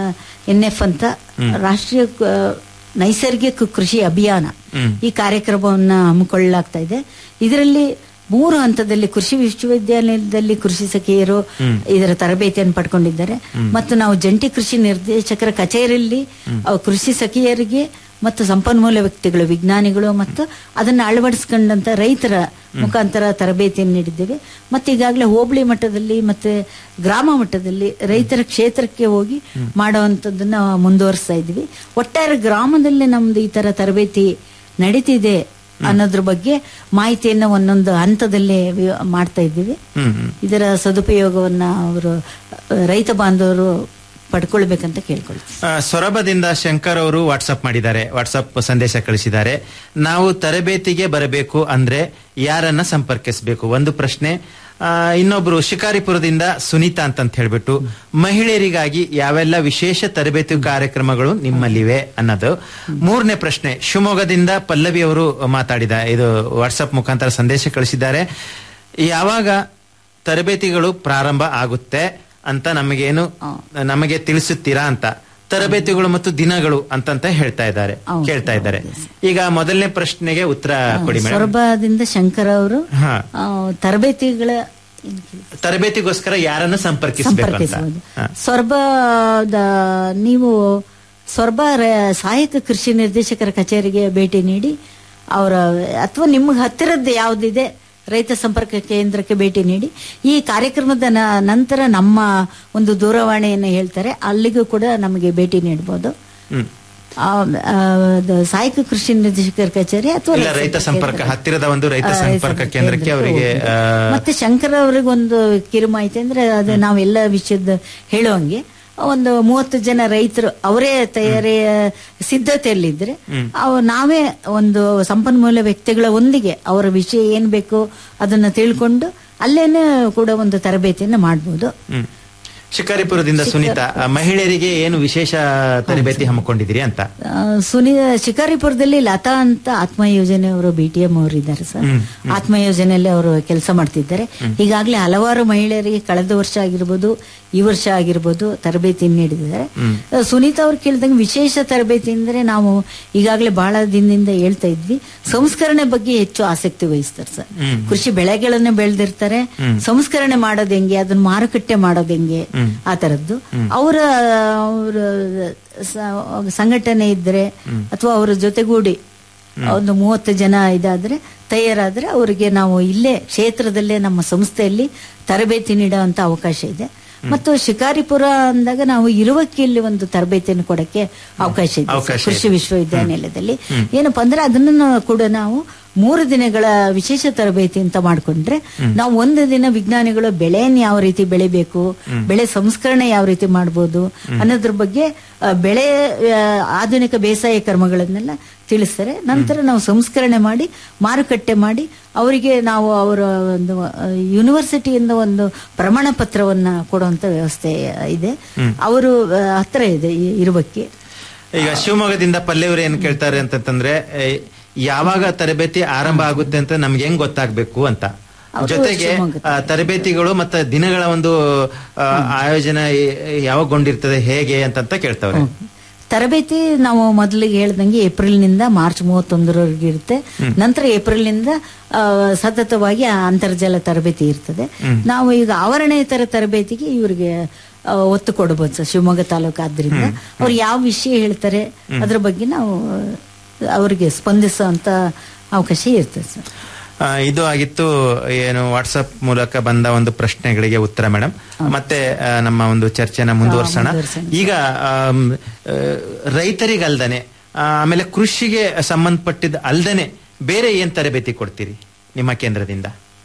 ಎನ್ ಎಫ್ ಅಂತ ರಾಷ್ಟ್ರೀಯ ಕ- ನೈಸರ್ಗಿಕ ಕೃಷಿ ಅಭಿಯಾನ ಈ ಕಾರ್ಯಕ್ರಮವನ್ನ ಹಮ್ಮಿಕೊಳ್ಳಲಾಗ್ತಾ ಇದೆ ಇದರಲ್ಲಿ ಮೂರು ಹಂತದಲ್ಲಿ ಕೃಷಿ ವಿಶ್ವವಿದ್ಯಾಲಯದಲ್ಲಿ ಕೃಷಿ ಸಖಿಯರು ಇದರ ತರಬೇತಿಯನ್ನು ಪಡ್ಕೊಂಡಿದ್ದಾರೆ ಮತ್ತು ನಾವು ಜಂಟಿ ಕೃಷಿ ನಿರ್ದೇಶಕರ ಕಚೇರಿಯಲ್ಲಿ ಅಹ್, ಕೃಷಿ ಸಖಿಯರಿಗೆ ಮತ್ತು ಸಂಪನ್ಮೂಲ ವ್ಯಕ್ತಿಗಳು ವಿಜ್ಞಾನಿಗಳು ಮತ್ತು ಅದನ್ನು ಅಳವಡಿಸ್ಕೊಂಡಂತ ರೈತರ ಮುಖಾಂತರ ತರಬೇತಿಯನ್ನು ನೀಡಿದ್ದೇವೆ ಮತ್ತೆ ಈಗಾಗಲೇ ಹೋಬಳಿ ಮಟ್ಟದಲ್ಲಿ ಮತ್ತೆ ಗ್ರಾಮ ಮಟ್ಟದಲ್ಲಿ ರೈತರ ಕ್ಷೇತ್ರಕ್ಕೆ ಹೋಗಿ ಮಾಡುವಂಥದ್ದನ್ನ ಮುಂದುವರಿಸ್ತಾ ಇದ್ವಿ ಒಟ್ಟಾರೆ ಗ್ರಾಮದಲ್ಲಿ ನಮ್ದು ಈ ತರ ತರಬೇತಿ ನಡೀತಿದೆ ಅನ್ನೋದ್ರ ಬಗ್ಗೆ ಮಾಹಿತಿಯನ್ನ ಒಂದೊಂದು ಹಂತದಲ್ಲೇ ವಿ- ಮಾಡ್ತಾ ಇದ್ದೀವಿ ಇದರ ಸದುಪಯೋಗವನ್ನ ಅವರು ರೈತ ಬಾಂಧವರು ಪಡ್ಕೊಳ್ಬೇಕಂತ ಕೇಳ್ಕೊಳ್ತೀವಿ ಆ, ಸೊರಬದಿಂದ ಶಂಕರ್ ಅವರು ವಾಟ್ಸಪ್ ಮಾಡಿದ್ದಾರೆ ವಾಟ್ಸಪ್ ಸಂದೇಶ ಕಳಿಸಿದ್ದಾರೆ ನಾವು ತರಬೇತಿಗೆ ಬರಬೇಕು ಅಂದ್ರೆ ಯಾರನ್ನ ಸಂಪರ್ಕಿಸಬೇಕು ಒಂದು ಪ್ರಶ್ನೆ ಆ, ಇನ್ನೊಬ್ರು ಶಿಕಾರಿಪುರದಿಂದ ಸುನೀತಾ ಅಂತ ಹೇಳ್ಬಿಟ್ಟು ಮಹಿಳೆಯರಿಗಾಗಿ ಯಾವೆಲ್ಲ ವಿಶೇಷ ತರಬೇತಿ ಕಾರ್ಯಕ್ರಮಗಳು ನಿಮ್ಮಲ್ಲಿವೆ ಅನ್ನೋದು ಮೂರನೇ ಪ್ರಶ್ನೆ ಶಿವಮೊಗ್ಗದಿಂದ ಪಲ್ಲವಿ ಅವರು ಮಾತಾಡಿದ ಇದು ವಾಟ್ಸಪ್ ಮುಖಾಂತರ ಸಂದೇಶ ಕಳಿಸಿದ್ದಾರೆ ಯಾವಾಗ ತರಬೇತಿಗಳು ಪ್ರಾರಂಭ ಆಗುತ್ತೆ ಅಂತ ನಮಗೇನು ನಮಗೆ ತಿಳಿಸುತ್ತೀರಾ ಅಂತ ತರಬೇತಿಗಳು ಮತ್ತು ದಿನಗಳು ಅಂತಂತ ಹೇಳ್ತಾ ಇದ್ದಾರೆ ಹೌದು, ಕೇಳ್ತಾ ಇದ್ದಾರೆ ಈಗ ಮೊದಲನೇ ಪ್ರಶ್ನೆಗೆ ಉತ್ತರ ಕೊಡಿ ಮೇಡಮ್ ಸೊರಬದಿಂದ ಶಂಕರ್ ಅವರು ಹಾ. ಆ, ತರಬೇತಿಗಳ ತರಬೇತಿಗೋಸ್ಕರ ಯಾರನ್ನು ಸಂಪರ್ಕಿಸಬೇಕು ಅಂತ ಸಂಪರ್ಕಿಸಬಹುದು ಹಾ. ಸೊರಬದ ನೀವು ಸೊರಬ ರ- ಸಹಾಯಕ ಕೃಷಿ ನಿರ್ದೇಶಕರ ಕಚೇರಿಗೆ ಭೇಟಿ ನೀಡಿ ಅವರ ಅಥವಾ ನಿಮ್ಗೆ ಹತ್ತಿರದ್ದು ಯಾವ್ದಿದೆ ರೈತ ಸಂಪರ್ಕ ಕೇಂದ್ರಕ್ಕೆ ಭೇಟಿ ನೀಡಿ ಈ ಕಾರ್ಯಕ್ರಮದ ನ- ನಂತರ ನಮ್ಮ ಒಂದು ದೂರವಾಣಿಯನ್ನು ಹೇಳ್ತಾರೆ ಅಲ್ಲಿಗೂ ಕೂಡ ನಮಗೆ ಭೇಟಿ ನೀಡಬಹುದು ಹ್ಮ್. ಆ, ಆ, ಅದು ಸಹಾಯಕ ಕೃಷಿ ನಿರ್ದೇಶಕರ ಕಚೇರಿ ಅಥವಾ ಇಲ್ಲ ರೈತ ಸಂಪರ್ಕ ಕೇಂದ್ರ. ಹತ್ತಿರದ ಒಂದು ರೈತ ಆ, ರೈತ ಸಂಪರ್ಕ ಕೇಂದ್ರಕ್ಕೆ ಅವರಿಗೆ ಹೋಗ್ಬೋದು. ಆ, ಮತ್ತೆ ಶಂಕರ್ ಅವರಿಗೊಂದು ಕಿರುಮಾಹಿತಿ ಅಂದ್ರೆ ಅದು ನಾವೆಲ್ಲ ವಿಷಯದ ಹೇಳುವಂಗೆ ಒಂದು ಮೂವತ್ತು ಜನ ರೈತರು ಅವರೇ ತಯಾರಿಯ ಸಿದ್ಧತೆಯಲ್ಲಿದ್ರೆ ಅವು ನಾವೇ ಒಂದು ಸಂಪನ್ಮೂಲ ವ್ಯಕ್ತಿಗಳ ಒಂದಿಗೆ ಅವರ ವಿಷಯ ಏನ್ ಬೇಕು ಅದನ್ನ ತಿಳ್ಕೊಂಡು ಅಲ್ಲೇನೆ ಕೂಡ ಒಂದು ತರಬೇತಿಯನ್ನ ಮಾಡ್ಬೋದು ಹ್ಮ್. ಶಿಕಾರಿಪುರದಿಂದ ಸುನೀತಾ ಆ, ಮಹಿಳೆಯರಿಗೆ ಏನು ವಿಶೇಷ ತರಬೇತಿ ಹಮ್ಮಿಕೊಂಡಿದ್ದೀರಿ ಅಂತ ಆ, ಸುನಿ ಶಿಕಾರಿಪುರದಲ್ಲಿ ಲತಾ ಅಂತ ಆತ್ಮ ಯೋಜನೆ ಅವರು ಬಿ ಟಿ ಎಂ ಅವರು ಇದ್ದಾರೆ ಸರ್ ಆತ್ಮ ಯೋಜನೆಯಲ್ಲಿ ಅವರು ಕೆಲಸ ಮಾಡ್ತಿದ್ದಾರೆ ಈಗಾಗಲೇ ಹಲವಾರು ಮಹಿಳೆಯರಿಗೆ ಕಳೆದ ವರ್ಷ ಆಗಿರ್ಬೋದು ಈ ವರ್ಷ ಆಗಿರ್ಬೋದು ತರಬೇತಿ ನೀಡಿದ್ದಾರೆ ಆ, ಸುನೀತಾ ಅವ್ರು ಕೇಳಿದಂಗೆ ವಿಶೇಷ ತರಬೇತಿ ಅಂದ್ರೆ ನಾವು ಈಗಾಗಲೇ ಬಹಳ ದಿನದಿಂದ ಹೇಳ್ತಾ ಇದ್ವಿ ಸಂಸ್ಕರಣೆ ಬಗ್ಗೆ ಹೆಚ್ಚು ಆಸಕ್ತಿ ವಹಿಸ್ತಾರೆ ಸರ್ ಕೃಷಿ ಬೆಳೆಗಳನ್ನ ಬೆಳೆದಿರ್ತಾರೆ ಸಂಸ್ಕರಣೆ ಮಾಡೋದು ಹೆಂಗೆ ಅದನ್ನ ಮಾರುಕಟ್ಟೆ ಮಾಡೋದು ಹೆಂಗೆ ಆ ತರದ್ದು ಅವರ ಅವರ ಸ- ಸಂಘಟನೆ ಇದ್ರೆ ಅಥವಾ ಅವರ ಜೊತೆಗೂಡಿ ಒಂದು ಮೂವತ್ತು ಜನ ಇದಾದ್ರೆ ತಯಾರಾದ್ರೆ ಅವರಿಗೆ ನಾವು ಇಲ್ಲೇ ಕ್ಷೇತ್ರದಲ್ಲೇ ನಮ್ಮ ಸಂಸ್ಥೆಯಲ್ಲಿ ತರಬೇತಿ ನೀಡುವಂತ ಅವಕಾಶ ಇದೆ ಮತ್ತು ಶಿಕಾರಿಪುರ ಅಂದಾಗ ನಾವು ಇರುವಕ್ಕಿಲ್ಲಿ ಒಂದು ತರಬೇತಿಯನ್ನು ಕೊಡಕ್ಕೆ ಅವಕಾಶ ಇದೆ ಅವಕಾಶ ಸರ್, ಕೃಷಿ ಇದೆ. ವಿಶ್ವವಿದ್ಯಾನಿಲಯದಲ್ಲಿ ಏನಪ್ಪಾ ಅಂದ್ರೆ ಅದನ್ನ ಕೂಡ ನಾವು ಮೂರು ದಿನಗಳ ವಿಶೇಷ ತರಬೇತಿ ಅಂತ ಮಾಡ್ಕೊಂಡ್ರೆ ನಾವು ಒಂದು ದಿನ ವಿಜ್ಞಾನಿಗಳು ಬೆಳೆಯನ್ನು ಯಾವ ರೀತಿ ಬೆಳಿಬೇಕು ಬೆಳೆ ಸಂಸ್ಕರಣೆ ಯಾವ ರೀತಿ ಮಾಡ್ಬೋದು ಅನ್ನೋದ್ರ ಬಗ್ಗೆ ಆ, ಬೆಳೆ ಆ, ಆಧುನಿಕ ಬೇಸಾಯ ಕ್ರಮಗಳನ್ನೆಲ್ಲ ತಿಳಿಸ್ತಾರೆ ನಂತರ ನಾವು ಸಂಸ್ಕರಣೆ ಮಾಡಿ ಮಾರುಕಟ್ಟೆ ಮಾಡಿ ಅವರಿಗೆ ನಾವು ಅವರ ಒಂದು ಆ, ಯೂನಿವರ್ಸಿಟಿಯಿಂದ ಒಂದು ಪ್ರಮಾಣ ಪತ್ರವನ್ನ ಕೊಡುವಂತ ವ್ಯವಸ್ಥೆ ಇದೆ ಅವರು ಆ, ಹತ್ರ ಇದೆ ಈ- ಇರುವಕ್ಕೆ ಈಗ ಶಿವಮೊಗ್ಗದಿಂದ ಪಲ್ಲೆಯವರು ಏನ್ ಕೇಳ್ತಾರೆ ಅಂತಂದ್ರೆ ಏ, ಯಾವಾಗ ತರಬೇತಿ ಆರಂಭ ಆಗುತ್ತೆ ಅಂತ ನಮ್ಗೆ ಹೆಂಗ್ ಗೊತ್ತಾಗ್ಬೇಕು ಅಂತ ಅವರು ಜೊತೆಗೆ ಶಿವಮೊಗ್ಗ. ಆ, ತರಬೇತಿಗಳು ಮತ್ತೆ ದಿನಗಳ ಒಂದು ಆ, ಆಯೋಜನೆ ಯಾವಾಗೊಂಡಿರ್ತದೆ ಹೇಗೆ ಅಂತಂತ ಕೇಳ್ತಾವ್ರೆ ತರಬೇತಿ ನಾವು ಮೊದಲಿಗೆ ಹೇಳ್ದಂಗೆ ಏಪ್ರಿಲ್ ನಿಂದ ಮಾರ್ಚ್ ಮೂವತ್ತೊಂದರವರೆಗೆ ಇರುತ್ತೆ ನಂತರ ಏಪ್ರಿಲ್ ನಿಂದ ಆ, ಸತತವಾಗಿ ಆ ಅಂತರ್ಜಾಲ ತರಬೇತಿ ಇರ್ತದೆ ನಾವು ಈಗ ಆವರಣೇತರ ತರಬೇತಿಗೆ ಇವರಿಗೆ ಆ, ಒತ್ತು ಕೊಡಬಹುದು ಸರ್ ಶಿವಮೊಗ್ಗ ತಾಲೂಕು ಆದ್ರಿಂದ ಅವ್ರು ಯಾವ ವಿಷಯ ಹೇಳ್ತಾರೆ ಅದ್ರ ಬಗ್ಗೆ ನಾವು ಅವರಿಗೆ ಸ್ಪಂದಿಸುವಂತ ಅವಕಾಶ ಇರ್ತದೆ ಸರ್ ಆ, ಇದು ಆಗಿತ್ತು ಏನು ವಾಟ್ಸಪ್ ಮೂಲಕ ಬಂದ ಒಂದು ಪ್ರಶ್ನೆಗಳಿಗೆ ಉತ್ತರ ಮೇಡಮ್ ಮತ್ತೆ ಆ, ನಮ್ಮ ಒಂದು ಚರ್ಚೆನ ಮುಂದುವರ್ಸೋಣ ಮುಂದುವರ್ಸೋಣ. ಈಗ ಆಮ್, ಆ, ರೈತರಿಗಲ್ದನೆ ಆ, ಆಮೇಲೆ ಕೃಷಿಗೆ ಸಂಬಂಧಪಟ್ಟಿದ್ದ ಅಲ್ದನೆ ಬೇರೆ ಏನ್ ತರಬೇತಿ ಕೊಡ್ತೀರಿ ನಿಮ್ಮ ಕೇಂದ್ರದಿಂದ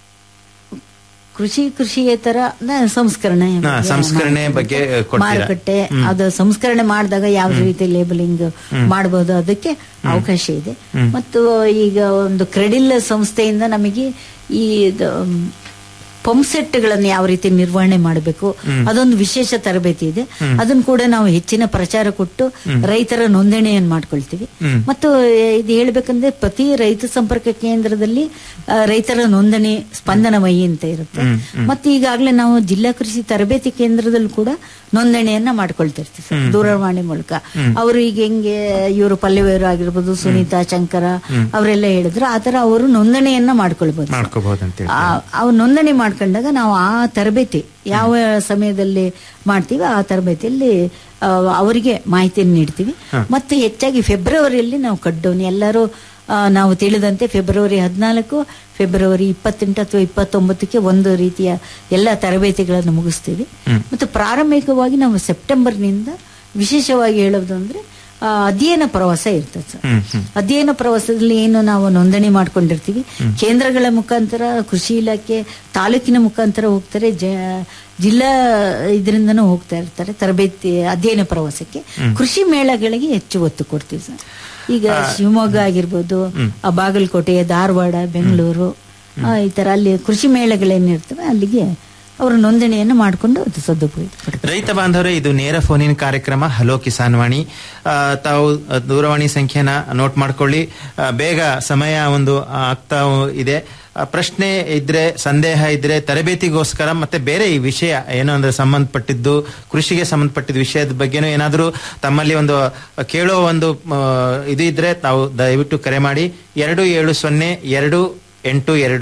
ಕೃಷಿ ಕೃಷಿಯೇತರ ನ- ಸಂಸ್ಕರಣೆ ಹಾ, ಬಗ್ಗೆ ಸಂಸ್ಕರಣೆ ಮಾಹಿತಿ ಬಗ್ಗೆ ಕೊಡ್ತಾರೆ. ಕೊಡ್ತೀರಾ? ಮಾರುಕಟ್ಟೆ ಅದು ಸಂಸ್ಕರಣೆ ಮಾಡಿದಾಗ ಯಾವ ರೀತಿ ಲೇಬಲಿಂಗ್ ಮಾಡಬಹುದು ಅದಕ್ಕೆ ಅವಕಾಶ ಇದೆ ಮತ್ತು ಈಗ ಒಂದು ಕ್ರೆಡಿಲ್ ಸಂಸ್ಥೆಯಿಂದ ನಮಗೆ ಈ ಇದು, ಮ್, ಪಂಪ್ ಸೆಟ್ಗಳನ್ನು ಯಾವ ರೀತಿ ನಿರ್ವಹಣೆ ಮಾಡಬೇಕು ಅದೊಂದು ವಿಶೇಷ ತರಬೇತಿ ಇದೆ ಅದನ್ನು ಕೂಡ ನಾವು ಹೆಚ್ಚಿನ ಪ್ರಚಾರ ಕೊಟ್ಟು ರೈತರ ನೋಂದಣಿಯನ್ನು ಮಾಡ್ಕೊಳ್ತೀವಿ ಮತ್ತು ಇದು ಹೇಳ್ಬೇಕಂದ್ರೆ ಪ್ರತಿ ರೈತ ಸಂಪರ್ಕ ಕೇಂದ್ರದಲ್ಲಿ ಆ, ರೈತರ ನೋಂದಣಿ ಸ್ಪಂದನಮಯಿ ಅಂತ ಇರುತ್ತೆ ಮತ್ತೆ ಈಗಾಗಲೇ ನಾವು ಜಿಲ್ಲಾ ಕೃಷಿ ತರಬೇತಿ ಕೇಂದ್ರದಲ್ಲಿ ಕೂಡ ನೋಂದಣಿಯನ್ನ ಮಾಡ್ಕೊಳ್ತಿರ್ತೀವಿ ಸರ್, ದೂರವಾಣಿ ಮೂಲಕ ಅವರು ಈಗ ಹೆಂಗೆ ಇವರು ಪಲ್ಯವರು ಆಗಿರ್ಬೋದು ಸುನೀತಾ ಶಂಕರ ಅವರೆಲ್ಲ ಹೇಳಿದ್ರು ಆ ತರ ಅವರು ನೋಂದಣಿಯನ್ನ ಮಾಡ್ಕೊಳ್ಬಹುದು ಸರ್. ಮಾಡ್ಕೋಬಹುದು ಅಂತ ಹೇಳಿ ಆ- ಅವ್ ನೋಂದಣಿ ಮಾಡ್ಕೊಂಡಾಗ ನಾವು ಆ ತರಬೇತಿ ಯಾವ ಸಮಯದಲ್ಲಿ ಮಾಡ್ತೀವಿ ಆ ತರಬೇತಿಯಲ್ಲಿ ಆ, ಅವರಿಗೆ ಮಾಹಿತಿಯನ್ನು ನೀಡ್ತೀವಿ ಮತ್ತು ಹೆಚ್ಚಾಗಿ ಫೆಬ್ರವರಿಯಲ್ಲಿ ನಾವು ಕಡ್ಡೋನ್ ಎಲ್ಲರೂ ಆ, ನಾವು ತಿಳಿದಂತೆ ಫೆಬ್ರವರಿ ಹದಿನಾಲ್ಕು ಫೆಬ್ರವರಿ ಇಪ್ಪತ್ತೆಂಟು ಅಥವಾ ಇಪ್ಪತ್ತೊಂಬತ್ತಕ್ಕೆ ಒಂದು ರೀತಿಯ ಎಲ್ಲ ತರಬೇತಿಗಳನ್ನು ಮುಗಿಸ್ತೀವಿ ಮತ್ತು ಪ್ರಾರಂಭಿಕವಾಗಿ ನಾವು ಸೆಪ್ಟೆಂಬರ್ನಿಂದ ವಿಶೇಷವಾಗಿ ಹೇಳೋದು ಅಂದ್ರೆ ಆ, ಅಧ್ಯಯನ ಪ್ರವಾಸ ಇರ್ತದೆ ಸರ್ ಅಧ್ಯಯನ ಪ್ರವಾಸದಲ್ಲಿ ಏನು ನಾವು ನೋಂದಣಿ ಮಾಡ್ಕೊಂಡಿರ್ತೀವಿ ಕೇಂದ್ರಗಳ ಮುಖಾಂತರ ಕೃಷಿ ಇಲಾಖೆ ತಾಲೂಕಿನ ಮುಖಾಂತರ ಹೋಗ್ತಾರೆ ಜ ಜಿಲ್ಲಾ ಇದರಿಂದನೂ ಹೋಗ್ತಾ ಇರ್ತಾರೆ ತರಬೇತಿ ಅಧ್ಯಯನ ಪ್ರವಾಸಕ್ಕೆ ಕೃಷಿ ಮೇಳಗಳಿಗೆ ಹೆಚ್ಚು ಒತ್ತು ಕೊಡ್ತೀವಿ ಸರ್ ಈಗ ಶಿವಮೊಗ್ಗ ಆಗಿರ್ಬೋದು ಆ ಬಾಗಲಕೋಟೆ ಧಾರವಾಡ ಬೆಂಗಳೂರು ಆ, ಈ ತರ ಅಲ್ಲಿ ಕೃಷಿ ಮೇಳಗಳೇನಿರ್ತವೆ ಅಲ್ಲಿಗೆ ಅವರು ನೋಂದಣಿಯನ್ನು ಮಾಡಿಕೊಂಡು ಅದು ಸದುಪಯೋಗ ಪಡ್ಕೊಳ್ತಾರೆ. ರೈತ ಬಾಂಧವರೇ ಇದು ನೇರ ಫೋನಿನ ಕಾರ್ಯಕ್ರಮ ಹಲೋ ಕಿಸಾನ್ ವಾಣಿ ಆ, ತಾವು ಆ, ದೂರವಾಣಿ ಸಂಖ್ಯೆನ ನೋಟ್ ಮಾಡ್ಕೊಳ್ಳಿ ಆ, ಬೇಗ ಸಮಯ ಒಂದು ಆಗ್ತಾ ಇದೆ ಆ, ಪ್ರಶ್ನೆ ಇದ್ರೆ ಸಂದೇಹ ಇದ್ರೆ ತರಬೇತಿಗೋಸ್ಕರ ಮತ್ತೆ ಬೇರೆ ಈ ವಿಷಯ ಏನು ಅಂದ್ರೆ ಸಂಬಂಧಪಟ್ಟಿದ್ದು ಕೃಷಿಗೆ ಸಂಬಂಧಪಟ್ಟಿದ್ದ ವಿಷಯದ ಬಗ್ಗೆನೂ ಏನಾದರೂ ತಮ್ಮಲ್ಲಿ ಒಂದು ಕೇಳೋ ಒಂದು ಆ, ಇದು ಇದ್ರೆ ತಾವು ದಯವಿಟ್ಟು ಕರೆ ಮಾಡಿ ಎರಡು ಏಳು ಸೊನ್ನೆ ಎರಡು ಎಂಟು ಎರಡು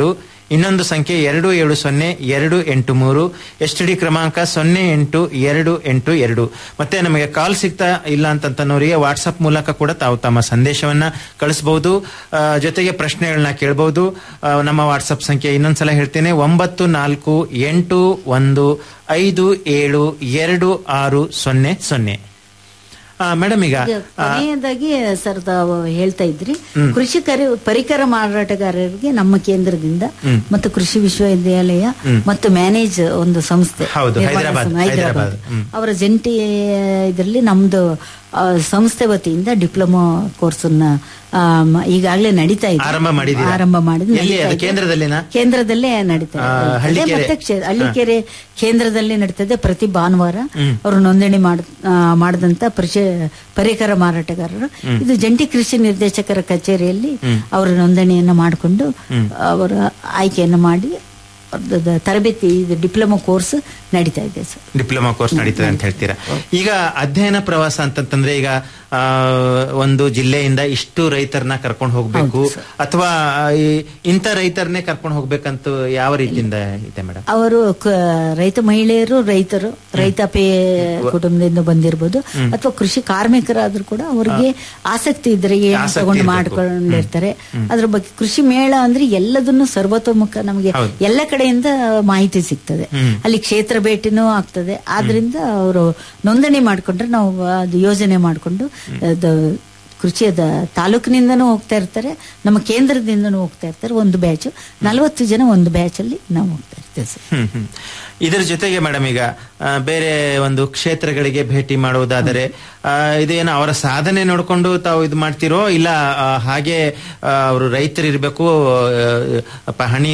ಇನ್ನೊಂದು ಸಂಖ್ಯೆ ಎರಡು ಏಳು ಸೊನ್ನೆ ಎರಡು ಎಂಟು ಮೂರು ಎಸ್ ಡಿ ಕ್ರಮಾಂಕ ಸೊನ್ನೆ ಎಂಟು ಎರಡು ಎಂಟು ಎರಡು ಮತ್ತೆ ನಮಗೆ ಕಾಲ್ ಸಿಗ್ತಾ ಇಲ್ಲ ಅಂತಂತನವರಿಗೆ ವಾಟ್ಸಪ್ ಮೂಲಕ ಕೂಡ ತಾವು ತಮ್ಮ ಸಂದೇಶವನ್ನ ಕಳಿಸಬಹುದು ಜೊತೆಗೆ ಪ್ರಶ್ನೆಗಳನ್ನ ಕೇಳಬಹುದು ನಮ್ಮ ವಾಟ್ಸಪ್ ಸಂಖ್ಯೆ ಇನ್ನೊಂದ್ಸಲ ಹೇಳ್ತೇನೆ ಒಂಬತ್ತು ನಾಲ್ಕು ಎಂಟು ಒಂದು ಐದು ಏಳು ಎರಡು ಆರು ಸೊನ್ನೆ ಸೊನ್ನೆ ಮೇಡಮ್ ಈಗ ಈಗ ಆ, ಕೊನೆಯದಾಗಿ ಸರ್ ತಾವು ಹೇಳ್ತಾ ಇದ್ರಿ ಕೃಷಿ ಕರಿ ಪರಿಕರ ಮಾರಾಟಗಾರರಿಗೆ ನಮ್ಮ ಕೇಂದ್ರದಿಂದ ಮತ್ತು ಕೃಷಿ ವಿಶ್ವವಿದ್ಯಾಲಯ ಮತ್ತು ಮ್ಯಾನೇಜ್ ಒಂದು ಸಂಸ್ಥೆ ಹೌದು, ನಿರ್ಮಾಣ ಹೈದರಾಬಾದ್, ಸಂಸ್ಥೆ, ಹೈದರಾಬಾದ್ ಹೈದರಾಬಾದ್, ಹ್ಮ್. ಅವರ ಜಂಟಿ ಇದರಲ್ಲಿ ನಮ್ದು ಆ, ಸಂಸ್ಥೆ ವತಿಯಿಂದ ಡಿಪ್ಲೊಮಾ ಕೋರ್ಸ್ ಈಗಾಗಲೇ ನಡೀತಾ ಇದೆ ಆರಂಭ ಮಾಡಿದ್ದೀರಾ? ಆರಂಭ ಮಾಡಿದ್ ಎಲ್ಲಿ ನಡೀತಾ ಅದು? ಇದೆ. ಕೇಂದ್ರದಲ್ಲಿನಾ? ಕೇಂದ್ರದಲ್ಲೇ ನಡೀತಾ ಆ, ಇದೆ. ಹಳ್ಳಿಕೆರೆ. ಮತ್ತೆ ಕ್ಷೇ- ಹಳ್ಳಿಕೆರೆ ಕೇಂದ್ರದಲ್ಲಿ ನಡೀತದೆ ಪ್ರತಿ ಭಾನುವಾರ ಅವರು ನೋಂದಣಿ ಮಾಡ್ ಆ, ಮಾಡಿದಂತ ಪರಿಚಯ ಪರಿಕರ ಮಾರಾಟಗಾರರು ಇದು ಜಂಟಿ ಕೃಷಿ ನಿರ್ದೇಶಕರ ಕಚೇರಿಯಲ್ಲಿ ಅವರ ನೋಂದಣಿಯನ್ನ ಮಾಡಿಕೊಂಡು ಅವರ ಆಯ್ಕೆಯನ್ನು ಮಾಡಿ ಅವ್ರದ್ದು ದ- ತರಬೇತಿ ಇದು ಡಿಪ್ಲೊಮಾ ಕೋರ್ಸ್ ನಡೀತಾ ಇದೆ ಸರ್ ಡಿಪ್ಲೊಮಾ ಕೋರ್ಸ್ ನಡೀತದೆ ಅಂತ ಹೇಳ್ತೀರಾ ಈಗ ಅಧ್ಯಯನ ಪ್ರವಾಸ ಅಂತಂತಂದ್ರೆ ಈಗ ಆ, ಒಂದು ಜಿಲ್ಲೆಯಿಂದ ಇಷ್ಟು ರೈತರನ್ನ ಕರ್ಕೊಂಡು ಹೋಗ್ಬೇಕು ಅಥವಾ ಈ ಇಂಥ ರೈತರನ್ನೇ ಕರ್ಕೊಂಡು ಹೋಗ್ಬೇಕಂತ ಯಾವ ರೀತಿಯಿಂದ ಇದೆ ಮೇಡಮ್ ಅವರು ಕ- ರೈತ ಮಹಿಳೆಯರು ರೈತರು ರೈತಾಪಿ ಕುಟುಂಬದಿಂದ ಬಂದಿರ್ಬೋದು ಅಥವಾ ಕೃಷಿ ಕಾರ್ಮಿಕರಾದ್ರೂ ಕೂಡ ಅವರಿಗೆ ಆಸಕ್ತಿ ಇದ್ರೆ ಏನು ಆಸಕ್ತಿ ತಗೊಂಡು ಇರ್ಬೇಕು. ಮಾಡ್ಕೊಂಡಿರ್ತಾರೆ ಅದ್ರ ಬಗ್ಗೆ ಕೃಷಿ ಮೇಳ ಅಂದ್ರೆ ಎಲ್ಲದನ್ನು ಸರ್ವತೋಮುಖ ನಮಗೆ ಹೌದು. ಎಲ್ಲ ಕಡೆಯಿಂದ ಮಾಹಿತಿ ಸಿಗ್ತದೆ ಅಲ್ಲಿ ಕ್ಷೇತ್ರ ಭೇಟಿನೂ ಆಗ್ತದೆ ಆದ್ರಿಂದ ಅವರು ನೋಂದಣಿ ಮಾಡ್ಕೊಂಡ್ರೆ ನಾವು ಅದು ಯೋಜನೆ ಮಾಡಿಕೊಂಡು ಅದು ಕೃಷಿಯದ ತಾಲೂಕಿನಿಂದನೂ ಹೋಗ್ತಾ ಇರ್ತಾರೆ ನಮ್ಮ ಕೇಂದ್ರದಿಂದನೂ ಹೋಗ್ತಾ ಇರ್ತಾರೆ ಒಂದು ಬ್ಯಾಚ್ ನಲವತ್ತು ಜನ ಒಂದು ಬ್ಯಾಚ್ ಅಲ್ಲಿ ನಾವು ಹೋಗ್ತಾ ಇರ್ತೇವೆ ಸರ್ ಹ್ಮ್ ಹ್ಮ್. ಇದರ ಜೊತೆಗೆ ಮೇಡಮ್ ಈಗ ಆ, ಬೇರೆ ಒಂದು ಕ್ಷೇತ್ರಗಳಿಗೆ ಭೇಟಿ ಮಾಡುವುದಾದರೆ ಆ, ಇದೇನು ಅವರ ಸಾಧನೆ ನೋಡ್ಕೊಂಡು ತಾವು ಇದು ಮಾಡ್ತಿರೋ ಇಲ್ಲ ಆ, ಹಾಗೆ ಅವರು ರೈತರಿರ್ಬೇಕು ಆ, ಪ- ಹಣಿ